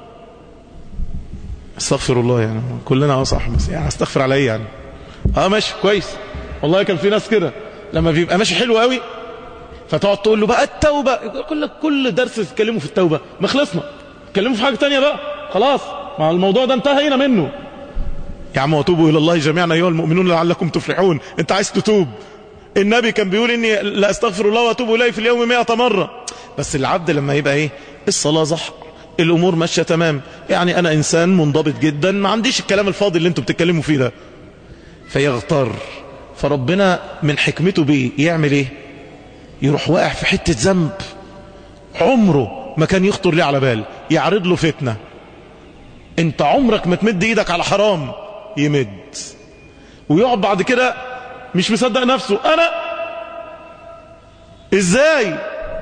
S1: استغفر الله يعني كلنا اه صح بس يعني استغفر على ايه يعني اه ماشي كويس والله كان في ناس كده لما بيبقى ماشي حلو قوي فتقعد تقول له بقى التوبة كل كل درس تتكلموا في التوبة ما خلصنا تكلموا في حاجة تانية بقى خلاص مع الموضوع ده انتهينا منه يا عم وتوبوا الى الله جميعا ايها المؤمنون لعلكم تفلحون انت عايز تتوب النبي كان بيقول اني لا استغفر الله واتوب اليه في اليوم 100 مرة بس العبد لما يبقى ايه الصلاة صح الامور ماشية تمام يعني انا انسان منضبط جدا ما عنديش الكلام الفاضي اللي انتوا بتتكلموا فيه ده فيغتر فربنا من حكمته بيه يعمل ايه يروح واقع في حتة ذنب عمره ما كان يخطر ليه على بال يعرض له فتنة انت عمرك ما تمد ايدك على حرام يمد ويقعد بعد كده مش مصدق نفسه انا ازاي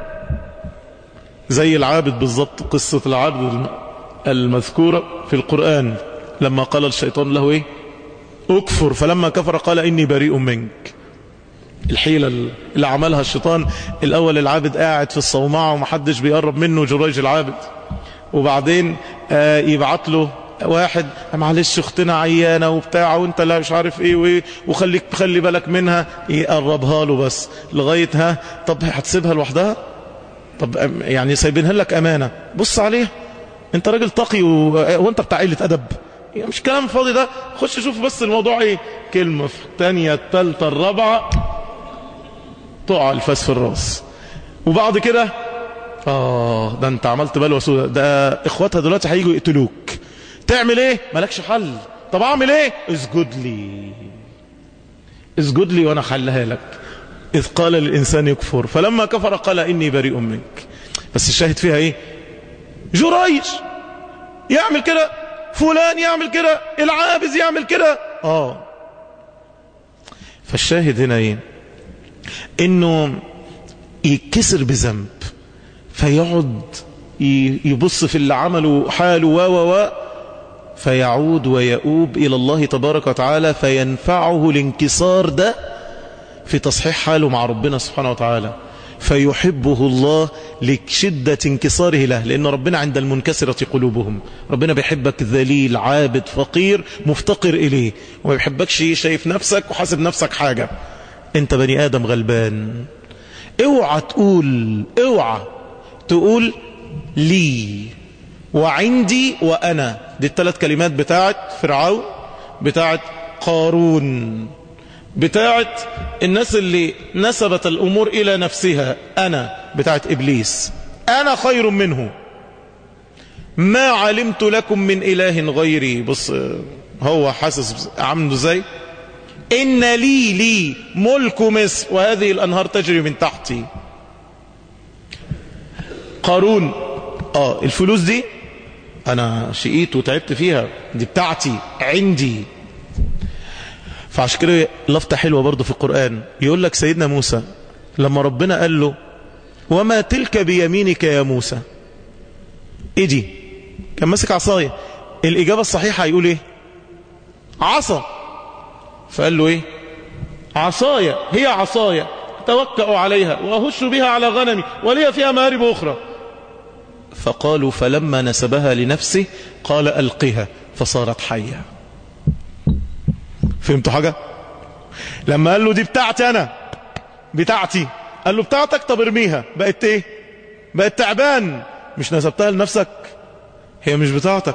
S1: زي العابد بالظبط قصة العابد المذكورة في القرآن لما قال الشيطان له ايه اكفر فلما كفر قال اني بريء منك الحيلة اللي عملها الشيطان الاول العابد قاعد في الصومعة ومحدش بيقرب منه جريج العابد وبعدين آه يبعت له واحد معلش اختنا عيانة وبتاع وانت لا مش عارف ايه وايه وخليك خلي بالك منها يقربها له بس لغاية ها طب هتسيبها لوحدها طب يعني سايبينها لك امانة بص عليها انت راجل تقي و... وانت بتاع قله ادب يعني مش كلام فاضي ده خش شوف بس الموضوع ايه كلمة في الثانية الثالثة الرابعة تقع الفاس في الراس وبعد كده اه ده انت عملت بلوى سودة ده اخواتها دلوقتي هيجوا يقتلوك تعمل ايه مالكش حل طب اعمل ايه اسجد لي اسجد لي وانا حلها لك اذ قال للانسان يكفر فلما كفر قال اني بريء منك بس الشاهد فيها ايه جريج يعمل كده فلان يعمل كده العابز يعمل كده اه فالشاهد هنا ايه انه يكسر بذنب فيقعد يبص في اللي عمله حاله و و و فيعود ويؤوب إلى الله تبارك وتعالى فينفعه الانكسار ده في تصحيح حاله مع ربنا سبحانه وتعالى فيحبه الله لشدة انكساره له لأن ربنا عند المنكسرة قلوبهم ربنا بيحبك ذليل عابد فقير مفتقر إليه وما بيحبكش شايف نفسك وحاسب نفسك حاجة انت بني آدم غلبان اوعى تقول اوعى تقول لي وعندي وأنا دي الثلاث كلمات بتاعت فرعون بتاعت قارون بتاعت الناس اللي نسبت الأمور إلى نفسها أنا بتاعت إبليس أنا خير منه ما علمت لكم من إله غيري بص هو حاسس عامله ازاي إن لي لي ملك مصر وهذه الأنهار تجري من تحتي قارون آه الفلوس دي أنا شقيت وتعبت فيها دي بتاعتي عندي فعشان كده لفتة حلوة برضو في القرآن يقول لك سيدنا موسى لما ربنا قال له وما تلك بيمينك يا موسى ايه دي كان ماسك عصاية الإجابة الصحيحة يقول ايه عصا فقال له ايه عصايا هي عصايا توكأ عليها وأهش بها على غنمي ولي فيها مآرب أخرى فقالوا فلما نسبها لنفسه قال ألقها فصارت حية فهمتوا حاجة لما قال له دي بتاعتي أنا بتاعتي قال له بتاعتك طب ارميها بقت ايه بقت تعبان مش نسبتها لنفسك هي مش بتاعتك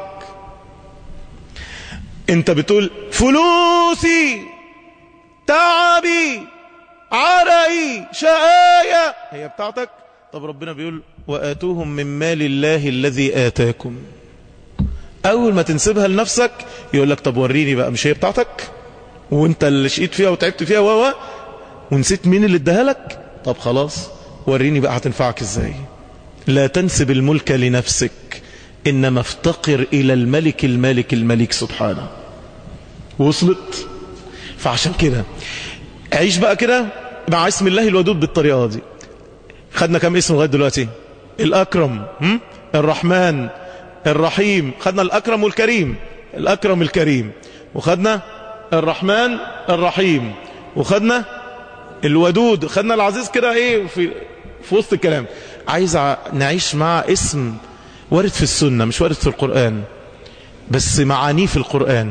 S1: انت بتقول فلوسي تعبي عرقي شقايا هي بتاعتك طب ربنا بيقول وآتوهم من مال الله الذي آتاكم أول ما تنسبها لنفسك يقول لك طب وريني بقى مش هي بتاعتك وانت اللي شقيت فيها وتعبت فيها و ونسيت مين اللي اداها لك طب خلاص وريني بقى هتنفعك ازاي لا تنسب الملك لنفسك إنما افتقر إلى الملك الملك الملك سبحانه وصلت فعشان كده عيش بقى كده مع اسم الله الودود بالطريقة دي خدنا كم اسم لغايه دلوقتي الأكرم هم؟ الرحمن الرحيم خدنا الأكرم والكريم الأكرم الكريم وخدنا الرحمن الرحيم وخدنا الودود خدنا العزيز كده ايه في في وسط الكلام عايز نعيش مع اسم وارد في السنة مش وارد في القرآن بس معانيه في القرآن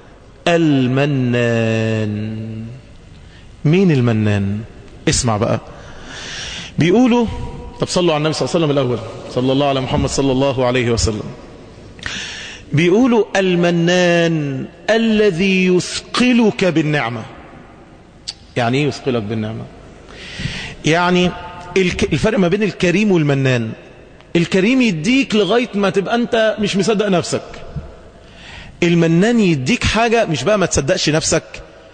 S1: المنان مين المنان اسمع بقى بيقولوا طب صلوا على النبي صلى الله عليه وسلم الأول صلى الله على محمد صلى الله عليه وسلم بيقولوا المنان الذي يثقلك بالنعمة يعني ايه يثقلك بالنعمة يعني الفرق ما بين الكريم والمنان الكريم يديك لغاية ما تبقى انت مش مصدق نفسك المنان يديك حاجة مش بقى ما تصدقش نفسك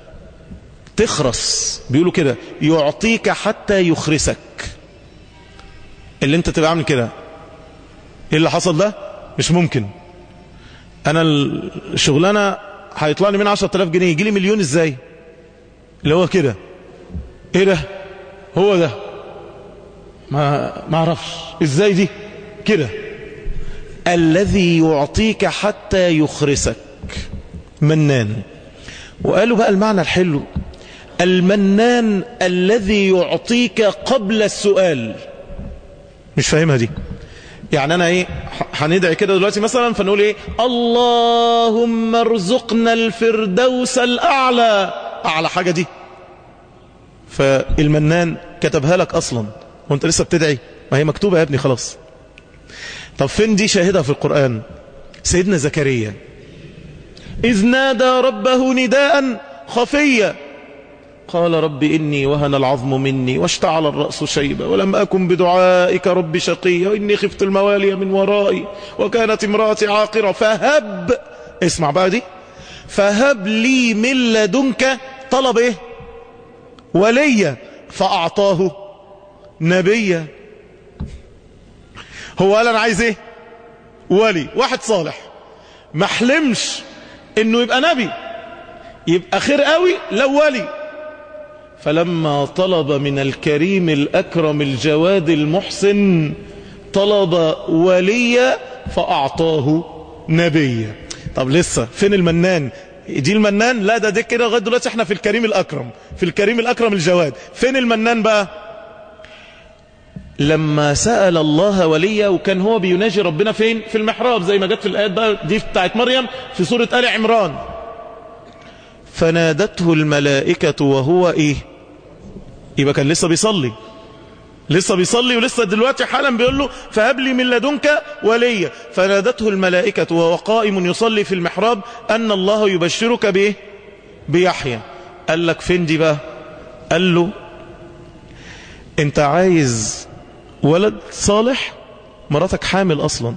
S1: تخرس بيقولوا كده يعطيك حتى يخرسك اللي انت تبقى عامل كده ايه اللي حصل ده مش ممكن انا الشغلانة هيطلع لي من 10000 جنيه يجي لي مليون ازاي اللي هو كده ايه ده هو ده ما ما اعرفش ازاي دي كده الذي يعطيك حتى يخرسك منان وقالوا بقى المعنى الحلو المنان الذي يعطيك قبل السؤال مش فاهمها دي يعني انا ايه هندعي كده دلوقتي مثلا فنقول ايه اللهم ارزقنا الفردوس الاعلى اعلى حاجة دي فالمنان كتبها لك اصلا وانت لسه بتدعي ما هي مكتوبة يا ابني خلاص طب فين دي شاهدها في القرآن سيدنا زكريا إذ نادى ربه نداء خفيا قال رب إني وهن العظم مني واشتعل الرأس شيبا ولم أكن بدعائك رب شقيا وإني خفت الموالي من ورائي وكانت امرأتي عاقرة فهب اسمع بقى دي فهب لي من لدنك طلب ايه وليا فأعطاه نبيا هو قال انا عايز ايه ولي واحد صالح ما حلمش انه يبقى نبي يبقى خير قوي لو ولي فلما طلب من الكريم الأكرم الجواد المحسن طلب وليا فأعطاه نبيا طب لسه فين المنان دي المنان لا ده دي كده لغايه دلوقتي احنا في الكريم الأكرم في الكريم الأكرم الجواد فين المنان بقى لما سأل الله وليا وكان هو بيناجي ربنا فين في المحراب زي ما جت في الآيات بقى دي بتاعت مريم في سورة آل عمران فنادته الملائكة وهو ايه يبقى كان لسه بيصلي لسه بيصلي ولسه دلوقتي حالا بيقول له فهب لي من لدنك وليا فنادته الملائكة وهو قائم يصلي في المحراب أن الله يبشرك بايه بيحيى قال لك فين دي بقى قال له انت عايز ولد صالح مراتك حامل اصلا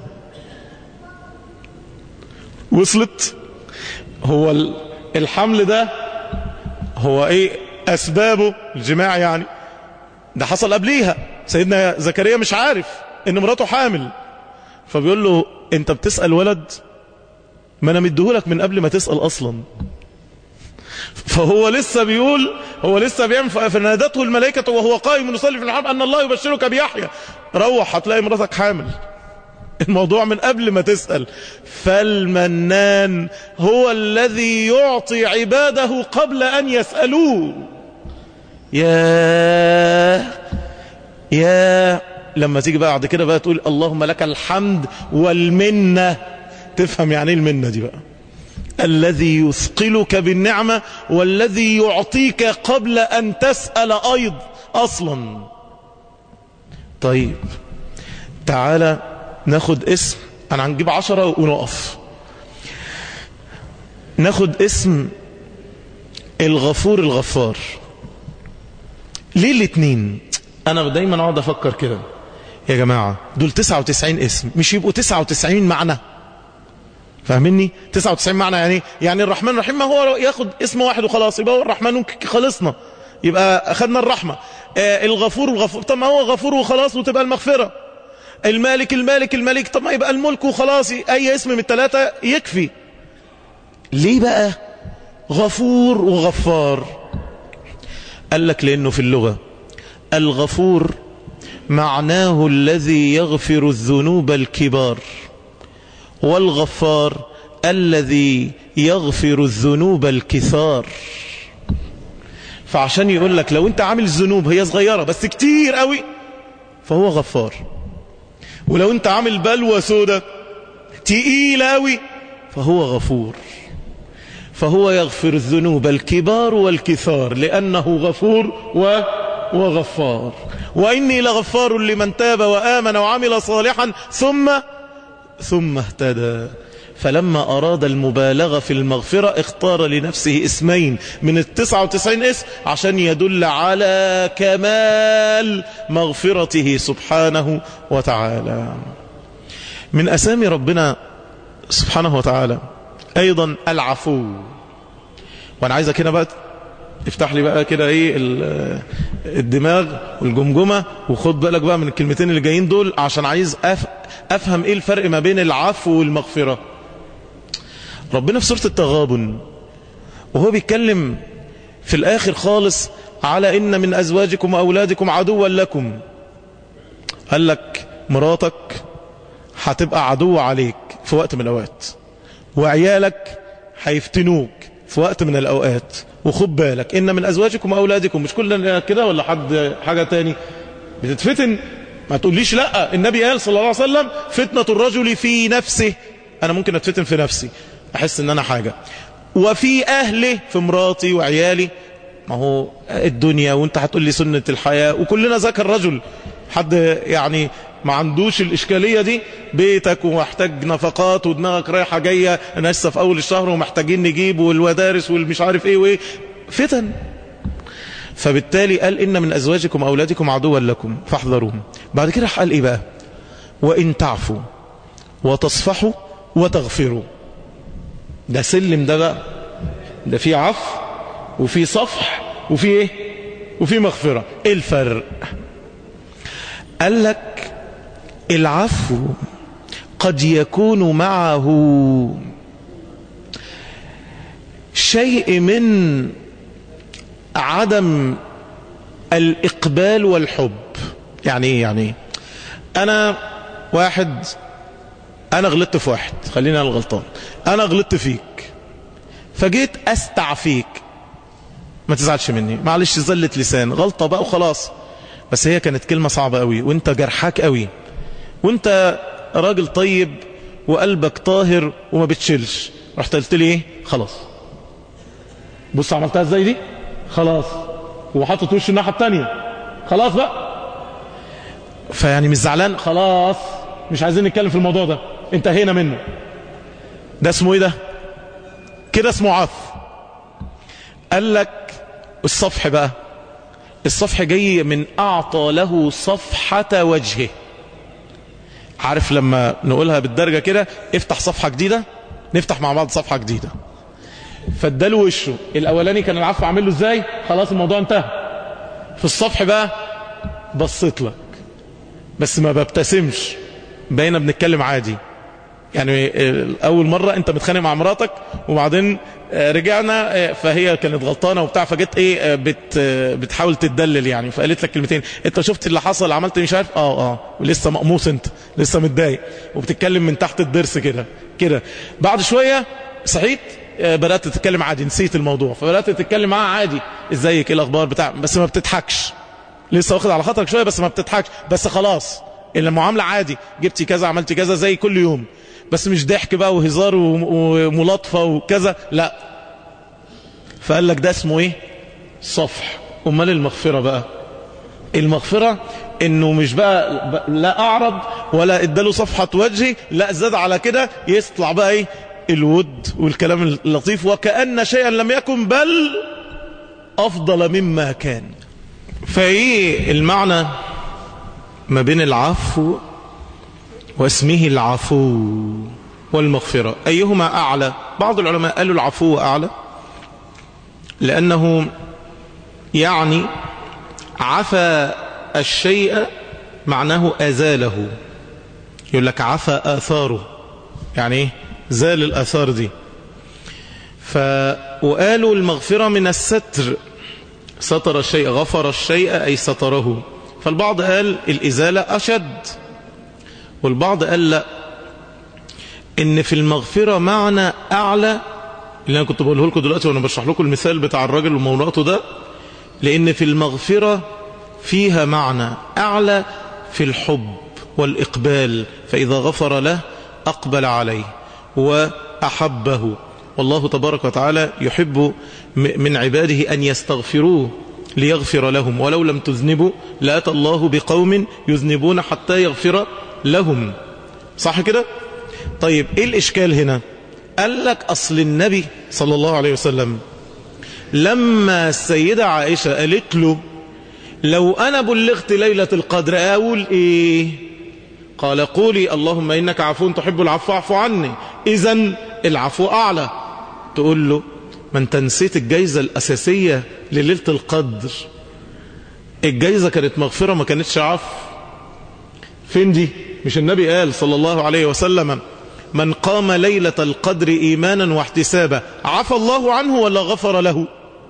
S1: وصلت هو الحمل ده هو ايه اسبابه الجماع يعني ده حصل قبليها سيدنا زكريا مش عارف ان مراته حامل فبيقول له انت بتسأل ولد ما انا مديهولك من قبل ما تسأل اصلا فهو لسه بيقول هو لسه بيعمل فنادته الملائكة وهو قائم يصلي في الحرب أن الله يبشرك بيحيى روح هتلاقي مراتك حامل الموضوع من قبل ما تسأل فالمنان هو الذي يعطي عباده قبل أن يسألوه يا يا لما تيجي بقى بعد كده بقى تقول اللهم لك الحمد والمنة تفهم يعني ايه المنة دي بقى الذي يثقلك بالنعمة والذي يعطيك قبل أن تسأل أيض أصلا طيب تعالى ناخد اسم أنا هنجيب عشرة ونقف ناخد اسم الغفور الغفار ليه الاتنين انا دايما اقعد افكر كده يا جماعة دول 99 اسم مش يبقوا 99 معنى فاهمني 99 معنى يعني يعني الرحمن الرحيم ما هو ياخد اسم واحد وخلاص يبقى هو الرحمن خلصنا يبقى اخذنا الرحمة آه الغفور الغفور طب ما هو غفور وخلاص وتبقى المغفرة المالك المالك الملك طب ما يبقى الملك وخلاص اي اسم من الثلاثة يكفي ليه بقى غفور وغفار قال لك لانه في اللغة الغفور معناه الذي يغفر الذنوب الكبار والغفار الذي يغفر الذنوب الكثار فعشان يقول لك لو انت عامل ذنوب هي صغيرة بس كتير قوي فهو غفار ولو انت عامل بلوى سودة تقيلة قوي فهو غفور فهو يغفر الذنوب الكبار والكثار لأنه غفور و وغفار وإني لغفار لمن تاب وآمن وعمل صالحا ثم ثم اهتدى فلما أراد المبالغة في المغفرة اختار لنفسه اسمين من التسعة وتسعين اسم عشان يدل على كمال مغفرته سبحانه وتعالى من أسامي ربنا سبحانه وتعالى أيضا العفو وأنا عايزك هنا بقى افتح لي بقى كده ايه الدماغ والجمجمة وخد بالك بقى من الكلمتين اللي جايين دول عشان عايز أف افهم ايه الفرق ما بين العفو والمغفرة ربنا في سورة التغابن وهو بيتكلم في الاخر خالص على ان من ازواجكم واولادكم عدوا لكم قال لك مراتك هتبقى عدو عليك في وقت من الاوقات وعيالك هيفتنوك في وقت من الاوقات وخد بالك ان من ازواجكم واولادكم مش كلنا كده ولا حد حاجة تاني بتتفتن ما تقوليش لا النبي قال صلى الله عليه وسلم فتنة الرجل في نفسه انا ممكن اتفتن في نفسي احس ان انا حاجة وفي اهله في مراتي وعيالي ما هو الدنيا وانت هتقول لي سنة الحياة وكلنا ذاك الرجل حد يعني ما عندوش الإشكالية دي بيتك ومحتاج نفقات ودماغك رايحة جاية أنا لسه في أول الشهر ومحتاجين نجيب والمدارس والمش عارف إيه وإيه فتن فبالتالي قال إن من أزواجكم وأولادكم عدوا لكم فاحذروهم بعد كده قال إيه بقى وإن تعفوا وتصفحوا وتغفروا ده سلم ده بقى ده في عفو وفي صفح وفي إيه وفي مغفرة إيه الفرق قال لك العفو قد يكون معه شيء من عدم الإقبال والحب يعني ايه يعني ايه انا واحد انا غلطت في واحد خلينا انا الغلطان انا غلطت فيك فجيت استعفيك ما تزعلش مني معلش زلة لسان غلطة بقى وخلاص بس هي كانت كلمة صعبة قوي وانت جرحاك قوي وانت راجل طيب وقلبك طاهر وما بتشلش رحت قلت لي ايه خلاص بص عملتها ازاي دي خلاص وحطت وش الناحية التانية خلاص بقى فيعني مش زعلان خلاص مش عايزين نتكلم في الموضوع ده انتهينا منه ده اسمه ايه ده كده اسمه عفو قال لك الصفح بقى الصفح جاي من اعطى له صفحة وجهه عارف لما نقولها بالدرجة كده افتح صفحة جديدة نفتح مع بعض صفحة جديدة فاداله وشه الاولاني كان العفو عامل له ازاي خلاص الموضوع انتهى في الصفح بقى بصيت لك بس ما ببتسمش بقينا بنتكلم عادي يعني اول مرة انت متخانق مع مراتك وبعدين رجعنا فهي كانت غلطانة وبتاع فجت ايه بت بتحاول تدلل يعني فقالت لك كلمتين انت شفت اللي حصل عملت مش عارف اه اه ولسه مقموص انت لسه متضايق وبتتكلم من تحت الضرس كده كده بعد شوية صحيت بدأت تتكلم عادي نسيت الموضوع فبدأت تتكلم معاه عادي ازيك ايه الاخبار بتاع بس ما بتضحكش لسه واخد على خاطرك شوية بس ما بتضحكش بس خلاص المعاملة عادي جبتي كذا عملتي كذا زي كل يوم بس مش ضحك بقى وهزار وملاطفة وكذا لا فقال لك ده اسمه ايه صفح امال المغفرة بقى المغفرة انه مش بقى لا اعرض ولا اداله صفحة وجهي لا زاد على كده يطلع بقى ايه الود والكلام اللطيف وكأن شيئا لم يكن بل افضل مما كان فايه المعنى ما بين العفو واسمه العفو والمغفرة أيهما أعلى بعض العلماء قالوا العفو أعلى لأنه يعني عفى الشيء معناه أزاله يقول لك عفى آثاره يعني ايه زال الآثار دي ف... وقالوا المغفرة من الستر ستر الشيء غفر الشيء أي ستره فالبعض قال الإزالة أشد والبعض قال لا ان في المغفرة معنى اعلى اللي انا كنت بقوله لكم دلوقتي وانا بشرح لكم المثال بتاع الراجل ومولاته ده لان في المغفرة فيها معنى اعلى في الحب والاقبال فاذا غفر له اقبل عليه واحبه والله تبارك وتعالى يحب من عباده ان يستغفروه ليغفر لهم ولو لم تذنبوا لاتى الله بقوم يذنبون حتى يغفر لهم صح كده طيب ايه الاشكال هنا قال لك اصل النبي صلى الله عليه وسلم لما السيدة عائشة قالت له لو انا بلغت ليلة القدر اقول ايه قال قولي اللهم انك عفو تحب العفو اعفو عني اذا العفو اعلى تقول له ما انت نسيت الجايزة الاساسية لليلة القدر الجايزة كانت مغفرة ما كانتش عفو فين دي مش النبي قال صلى الله عليه وسلم من قام ليلة القدر إيمانا واحتسابا عفى الله عنه ولا غفر له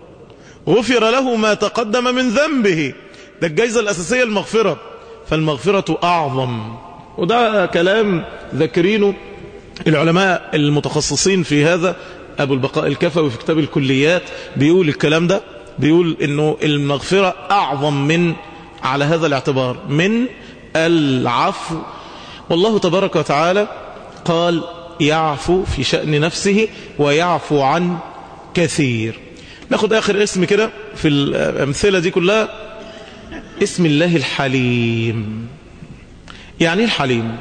S1: غفر له ما تقدم من ذنبه ده الجايزة الأساسية المغفرة فالمغفرة أعظم وده كلام ذكرينه العلماء المتخصصين في هذا أبو البقاء الكفوي في كتاب الكليات بيقول الكلام ده بيقول انه المغفرة أعظم من على هذا الاعتبار من العفو والله تبارك وتعالى قال يعفو في شأن نفسه ويعفو عن كثير ناخد آخر اسم كده في الأمثلة دي كلها اسم الله الحليم يعني الحليم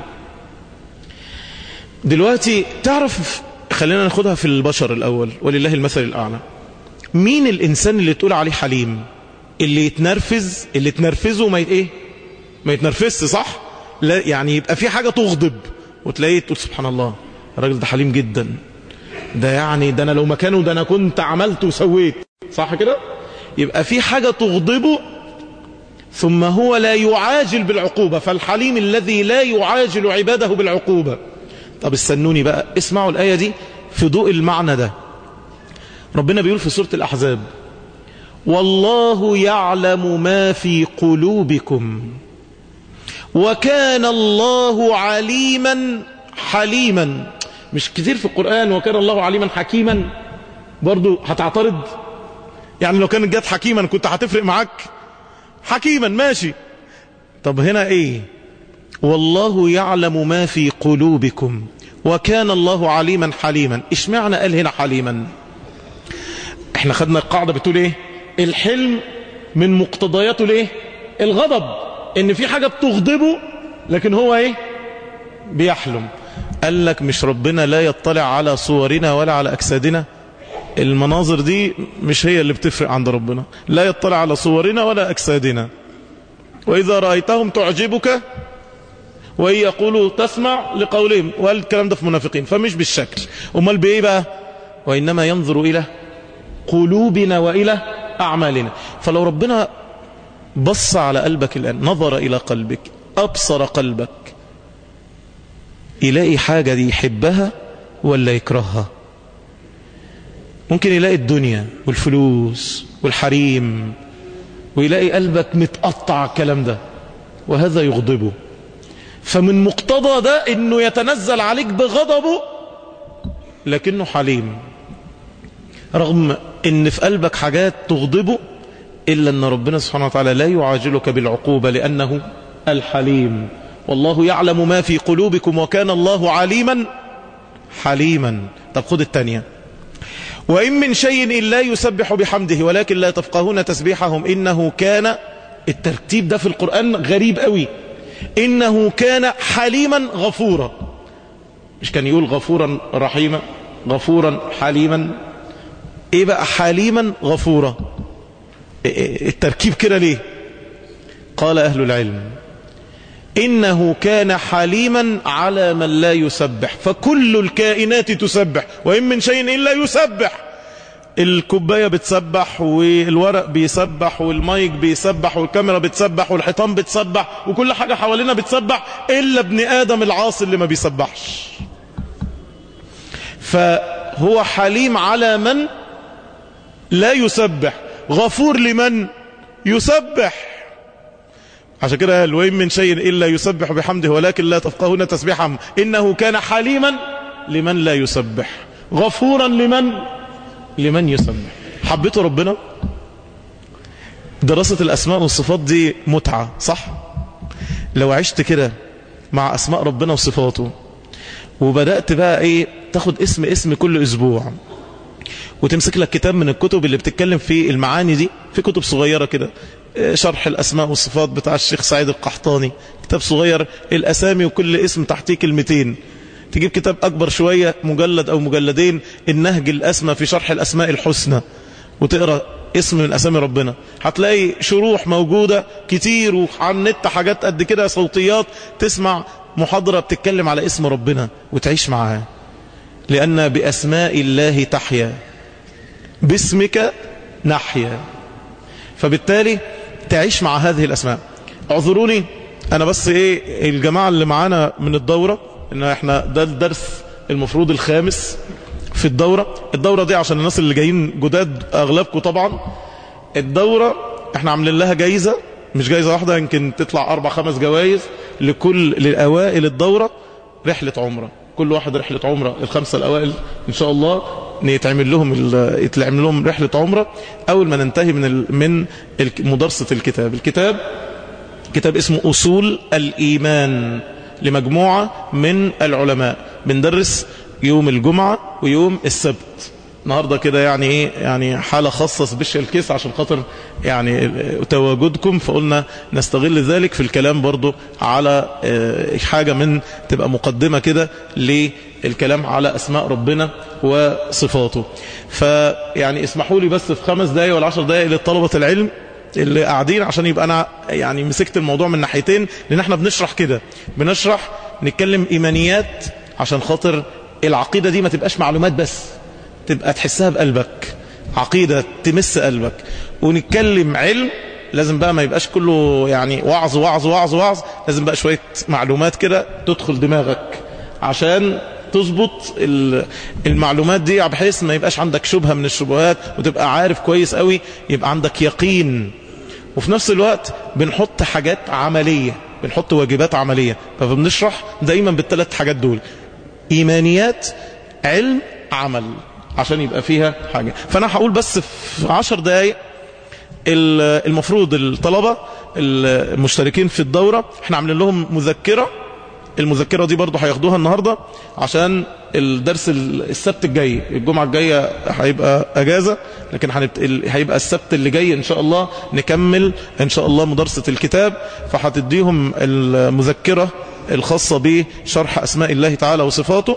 S1: دلوقتي تعرف خلينا ناخدها في البشر الأول ولله المثل الأعلى مين الإنسان اللي تقول عليه حليم اللي يتنرفز اللي تنرفزه ما يت ايه ما يتنرفزش صح لا يعني يبقى في حاجة تغضب وتلاقيه تقول سبحان الله الراجل ده حليم جدا ده يعني ده انا لو مكانه ده انا كنت عملت وسويت صح كده يبقى في حاجة تغضبه ثم هو لا يعاجل بالعقوبة فالحليم الذي لا يعاجل عباده بالعقوبة طب استنوني بقى اسمعوا الآية دي في ضوء المعنى ده ربنا بيقول في سورة الأحزاب والله يعلم ما في قلوبكم وكان الله عليما حليما مش كتير في القرآن وكان الله عليما حكيما برضو هتعترض يعني لو كانت جت حكيما كنت هتفرق معاك حكيما ماشي طب هنا ايه والله يعلم ما في قلوبكم وكان الله عليما حليما ايش معنى قال هنا حليما احنا خدنا القاعدة بتقول ايه الحلم من مقتضياته الايه الغضب ان في حاجة بتغضبه لكن هو ايه بيحلم قال لك مش ربنا لا يطلع على صورنا ولا على اجسادنا المناظر دي مش هي اللي بتفرق عند ربنا لا يطلع على صورنا ولا اجسادنا واذا رأيتهم تعجبك وإن يقولوا تسمع لقولهم والكلام ده في منافقين فمش بالشكل امال بايه بقى وإنما ينظر إلى قلوبنا وإلى أعمالنا فلو ربنا بص على قلبك الآن نظر إلى قلبك أبصر قلبك يلاقي حاجة دي يحبها ولا يكرهها ممكن يلاقي الدنيا والفلوس والحريم ويلاقي قلبك متقطع الكلام ده وهذا يغضبه فمن مقتضى ده انه يتنزل عليك بغضبه لكنه حليم رغم ان في قلبك حاجات تغضبه الا ان ربنا سبحانه وتعالى لا يعاجلك بالعقوبة لانه الحليم والله يعلم ما في قلوبكم وكان الله عليما حليما طب خد التانية وإن من شيء إلا يسبح بحمده ولكن لا تفقهون تسبيحهم إنه كان الترتيب ده في القرآن غريب قوي إنه كان حليما غفورا مش كان يقول غفورا رحيما غفورا حليما ايه بقى حليما غفورا التركيب كده ليه قال أهل العلم إنه كان حليما على من لا يسبح فكل الكائنات تسبح وإن من شيء إلا يسبح الكوباية بتسبح والورق بيسبح والمايك بيسبح والكاميرا بتسبح والحيطان بتسبح وكل حاجة حوالينا بتسبح إلا ابن آدم العاصي اللي ما بيسبحش فهو حليم على من لا يسبح غفور لمن يسبح عشان كده قال وإن من شيء إلا يسبح بحمده ولكن لا تفقهون تسبيحهم إنه كان حليما لمن لا يسبح غفورا لمن لمن يسبح حبيته ربنا دراسة الأسماء والصفات دي متعة صح لو عشت كده مع أسماء ربنا وصفاته وبدأت بقى إيه تاخد اسم اسم كل أسبوع وتمسك لك كتاب من الكتب اللي بتتكلم في المعاني دي في كتب صغيرة كده شرح الأسماء والصفات بتاع الشيخ سعيد القحطاني كتاب صغير الأسامي وكل اسم تحتيه كلمتين تجيب كتاب أكبر شوية مجلد أو مجلدين النهج الأسمى في شرح الأسماء الحسنى وتقرأ اسم من أسامي ربنا هتلاقي شروح موجودة كتير وعلى النت حاجات قد كده صوتيات تسمع محاضرة بتتكلم على اسم ربنا وتعيش معاه لأن بأسماء الله تحيا باسمك نحيا فبالتالي تعيش مع هذه الأسماء اعذروني أنا بس إيه الجماعة اللي معانا من الدورة إن إحنا ده الدرس المفروض الخامس في الدورة الدورة دي عشان الناس اللي جايين جداد أغلبكم طبعا الدورة إحنا عاملين لها جايزة مش جايزة واحدة يمكن تطلع أربع خمس جوائز لكل لأوائل الدورة رحلة عمرة كل واحد رحلة عمرة الخمسة الأوائل إن شاء الله يتعمل لهم يتعمل لهم رحلة عمرة أول ما ننتهي من من مدرسة الكتاب الكتاب كتاب اسمه أصول الإيمان لمجموعة من العلماء بندرس يوم الجمعة ويوم السبت النهاردة كده يعني ايه يعني حالة خاصة سبيشال كيس عشان خاطر يعني تواجدكم فقلنا نستغل ذلك في الكلام برضو على حاجة من تبقى مقدمة كده للكلام على اسماء ربنا وصفاته فيعني اسمحوا لي بس في خمس دقايق ولا عشر دقايق لطلبة العلم اللي قاعدين عشان يبقى انا يعني مسكت الموضوع من ناحيتين لان احنا بنشرح كده بنشرح نتكلم ايمانيات عشان خاطر العقيدة دي ما تبقاش معلومات بس تبقى تحسها بقلبك عقيدة تمس قلبك ونتكلم علم لازم بقى ما يبقاش كله يعني وعظ وعظ وعظ وعظ لازم بقى شوية معلومات كده تدخل دماغك عشان تظبط المعلومات دي بحيث ما يبقاش عندك شبهة من الشبهات وتبقى عارف كويس قوي يبقى عندك يقين وفي نفس الوقت بنحط حاجات عملية بنحط واجبات عملية فبنشرح دايما بالثلاث حاجات دول إيمانيات علم عمل عشان يبقى فيها حاجة فأنا هقول بس في عشر دقايق المفروض الطلبة المشتركين في الدورة احنا عاملين لهم مذكرة المذكرة دي برضو هياخدوها النهاردة عشان الدرس السبت الجاي الجمعة الجاية هيبقى اجازة لكن هنبت... هيبقى السبت اللي جاي ان شاء الله نكمل ان شاء الله مدرسة الكتاب فهتديهم المذكرة الخاصة بشرح اسماء الله تعالى وصفاته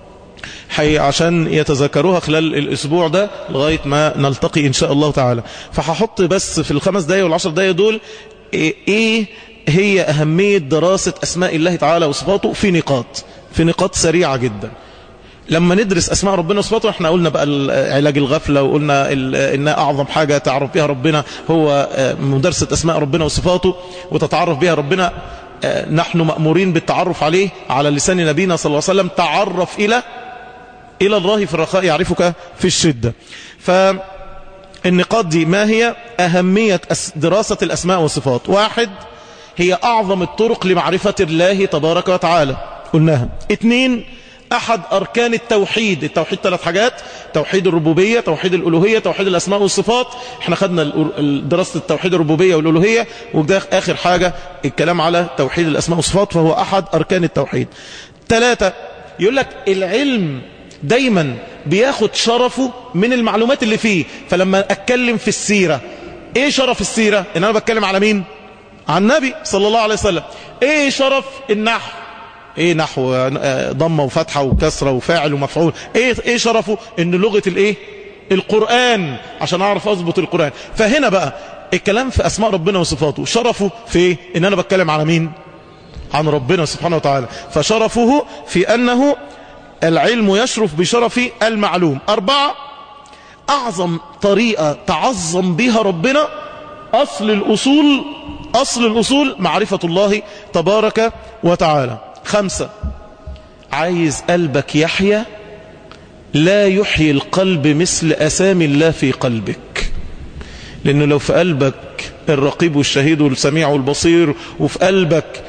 S1: حي عشان يتذكروها خلال الاسبوع ده لغاية ما نلتقي ان شاء الله تعالى فهحط بس في الخمس دقايق والعشر دقايق دول ايه هي اهمية دراسة اسماء الله تعالى وصفاته في نقاط في نقاط سريعة جدا لما ندرس أسماء ربنا وصفاته احنا قلنا بقى علاج الغفلة وقلنا إنها أعظم حاجة تعرف بها ربنا هو مدرسة أسماء ربنا وصفاته وتتعرف بها ربنا نحن مأمورين بالتعرف عليه على لسان نبينا صلى الله عليه وسلم تعرف إلى إلى الله في الرخاء يعرفك في الشدة فالنقاط دي ما هي أهمية دراسة الأسماء والصفات واحد هي أعظم الطرق لمعرفة الله تبارك وتعالى قلناها اثنين أحد أركان التوحيد التوحيد ثلاث حاجات توحيد الربوبية توحيد الألوهية توحيد الأسماء والصفات احنا خدنا دراسة التوحيد الربوبية والألوهية وده آخر حاجة الكلام على توحيد الأسماء والصفات فهو أحد أركان التوحيد ثلاثة يقول لك العلم دايما بياخد شرفه من المعلومات اللي فيه فلما أتكلم في السيرة ايه شرف السيرة ان انا بتكلم على مين عن النبي صلى الله عليه وسلم ايه شرف النحو ايه نحو ضمه وفتحه وكسره وفاعل ومفعول ايه ايه شرفه ان لغه الايه القران عشان اعرف اضبط القران فهنا بقى الكلام في اسماء ربنا وصفاته شرفه في ايه ان انا بتكلم على مين عن ربنا سبحانه وتعالى فشرفه في انه العلم يشرف بشرف المعلوم اربعه اعظم طريقه تعظم بها ربنا اصل الاصول اصل الاصول معرفه الله تبارك وتعالى خمسة عايز قلبك يحيى لا يحيي القلب مثل أسامي الله في قلبك لأنه لو في قلبك الرقيب والشهيد والسميع والبصير وفي قلبك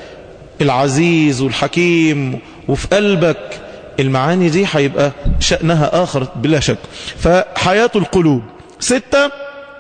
S1: العزيز والحكيم وفي قلبك المعاني دي هيبقى شأنها آخر بلا شك فحياة القلوب ستة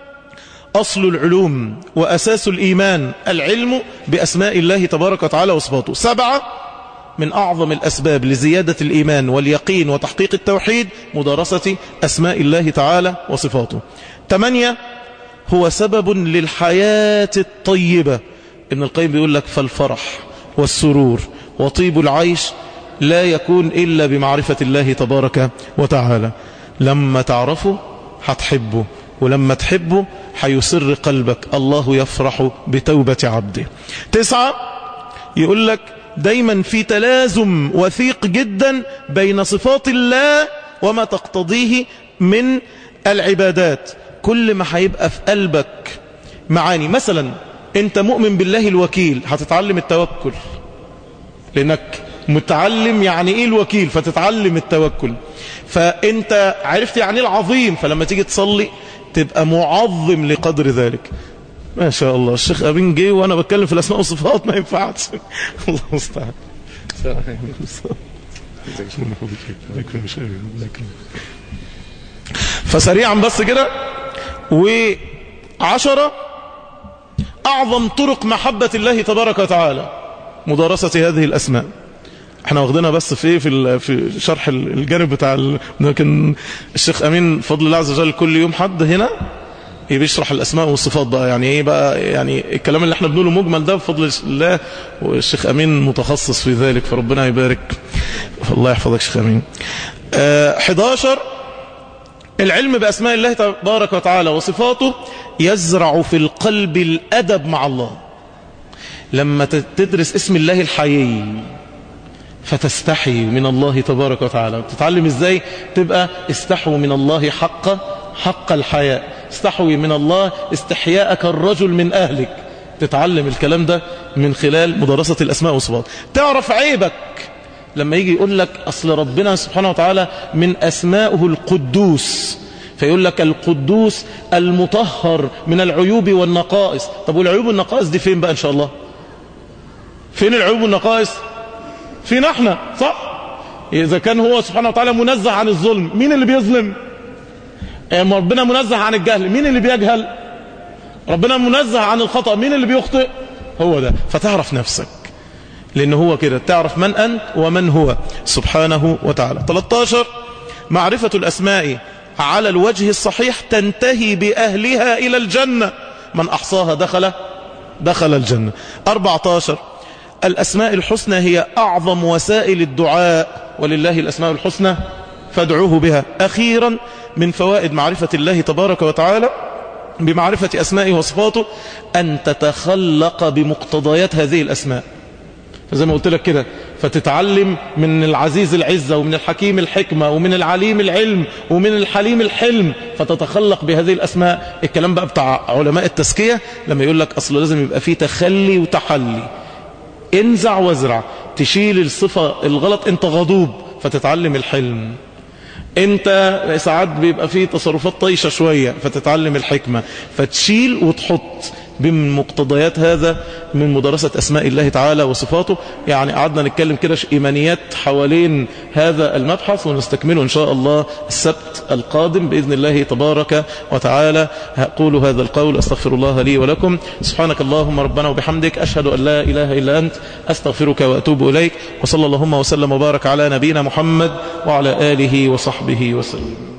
S1: أصل العلوم وأساس الإيمان العلم بأسماء الله تبارك وتعالى وصفاته سبعة من أعظم الأسباب لزيادة الإيمان واليقين وتحقيق التوحيد مدارسة أسماء الله تعالى وصفاته ثمانية هو سبب للحياة الطيبة ابن القيم بيقول لك فالفرح والسرور وطيب العيش لا يكون إلا بمعرفة الله تبارك وتعالى لما تعرفه هتحبه ولما تحبه حيسر قلبك الله يفرح بتوبة عبده تسعة يقول لك دايما في تلازم وثيق جدا بين صفات الله وما تقتضيه من العبادات كل ما هيبقى في قلبك معاني مثلا انت مؤمن بالله الوكيل هتتعلم التوكل لانك متعلم يعني ايه الوكيل فتتعلم التوكل فانت عرفت يعني ايه العظيم فلما تيجي تصلي تبقى معظم لقدر ذلك ما شاء الله الشيخ أبين جه وأنا بتكلم في الأسماء والصفات ما ينفعش الله المستعان فسريعا بس كده وعشرة أعظم طرق محبة الله تبارك وتعالى مدارسة هذه الأسماء احنا واخدينها بس في في في شرح الجانب بتاع لكن الشيخ امين فضل الله عز وجل كل يوم حد هنا بيشرح الاسماء والصفات بقى يعني ايه بقى يعني الكلام اللي احنا بنقوله مجمل ده بفضل الله والشيخ امين متخصص في ذلك فربنا يبارك الله يحفظك شيخ امين اه 11 العلم باسماء الله تبارك وتعالى وصفاته يزرع في القلب الادب مع الله لما تدرس اسم الله الحيي فتستحي من الله تبارك وتعالى تتعلم ازاي تبقى استحوا من الله حق حق الحياء استحوي من الله استحياءك الرجل من أهلك تتعلم الكلام ده من خلال مدرسة الأسماء والصفات تعرف عيبك لما يجي يقول لك أصل ربنا سبحانه وتعالى من أسمائه القدوس فيقول لك القدوس المطهر من العيوب والنقائص طب والعيوب والنقائص دي فين بقى إن شاء الله فين العيوب والنقائص فينا احنا صح إذا كان هو سبحانه وتعالى منزه عن الظلم مين اللي بيظلم ربنا منزه عن الجهل مين اللي بيجهل ربنا منزه عن الخطأ مين اللي بيخطئ هو ده فتعرف نفسك لأن هو كده تعرف من أنت ومن هو سبحانه وتعالى 13 معرفة الأسماء على الوجه الصحيح تنتهي بأهلها إلى الجنة من أحصاها دخل دخل الجنة 14 الأسماء الحسنى هي أعظم وسائل الدعاء ولله الأسماء الحسنى فادعوه بها أخيرا من فوائد معرفة الله تبارك وتعالى بمعرفة أسمائه وصفاته أن تتخلق بمقتضيات هذه الأسماء فزي ما قلت لك كده فتتعلم من العزيز العزة ومن الحكيم الحكمة ومن العليم العلم ومن الحليم الحلم فتتخلق بهذه الأسماء الكلام بقى بتاع علماء التزكية لما يقول لك أصل لازم يبقى فيه تخلي وتحلي انزع وازرع تشيل الصفة الغلط انت غضوب فتتعلم الحلم انت ساعات بيبقى فيه تصرفات طيشة شوية فتتعلم الحكمة فتشيل وتحط من مقتضيات هذا من مدرسة أسماء الله تعالى وصفاته يعني قعدنا نتكلم كده إيمانيات حوالين هذا المبحث ونستكمله إن شاء الله السبت القادم بإذن الله تبارك وتعالى هقول هذا القول أستغفر الله لي ولكم سبحانك اللهم ربنا وبحمدك أشهد أن لا إله إلا أنت أستغفرك وأتوب إليك وصلى اللهم وسلم وبارك على نبينا محمد وعلى آله وصحبه وسلم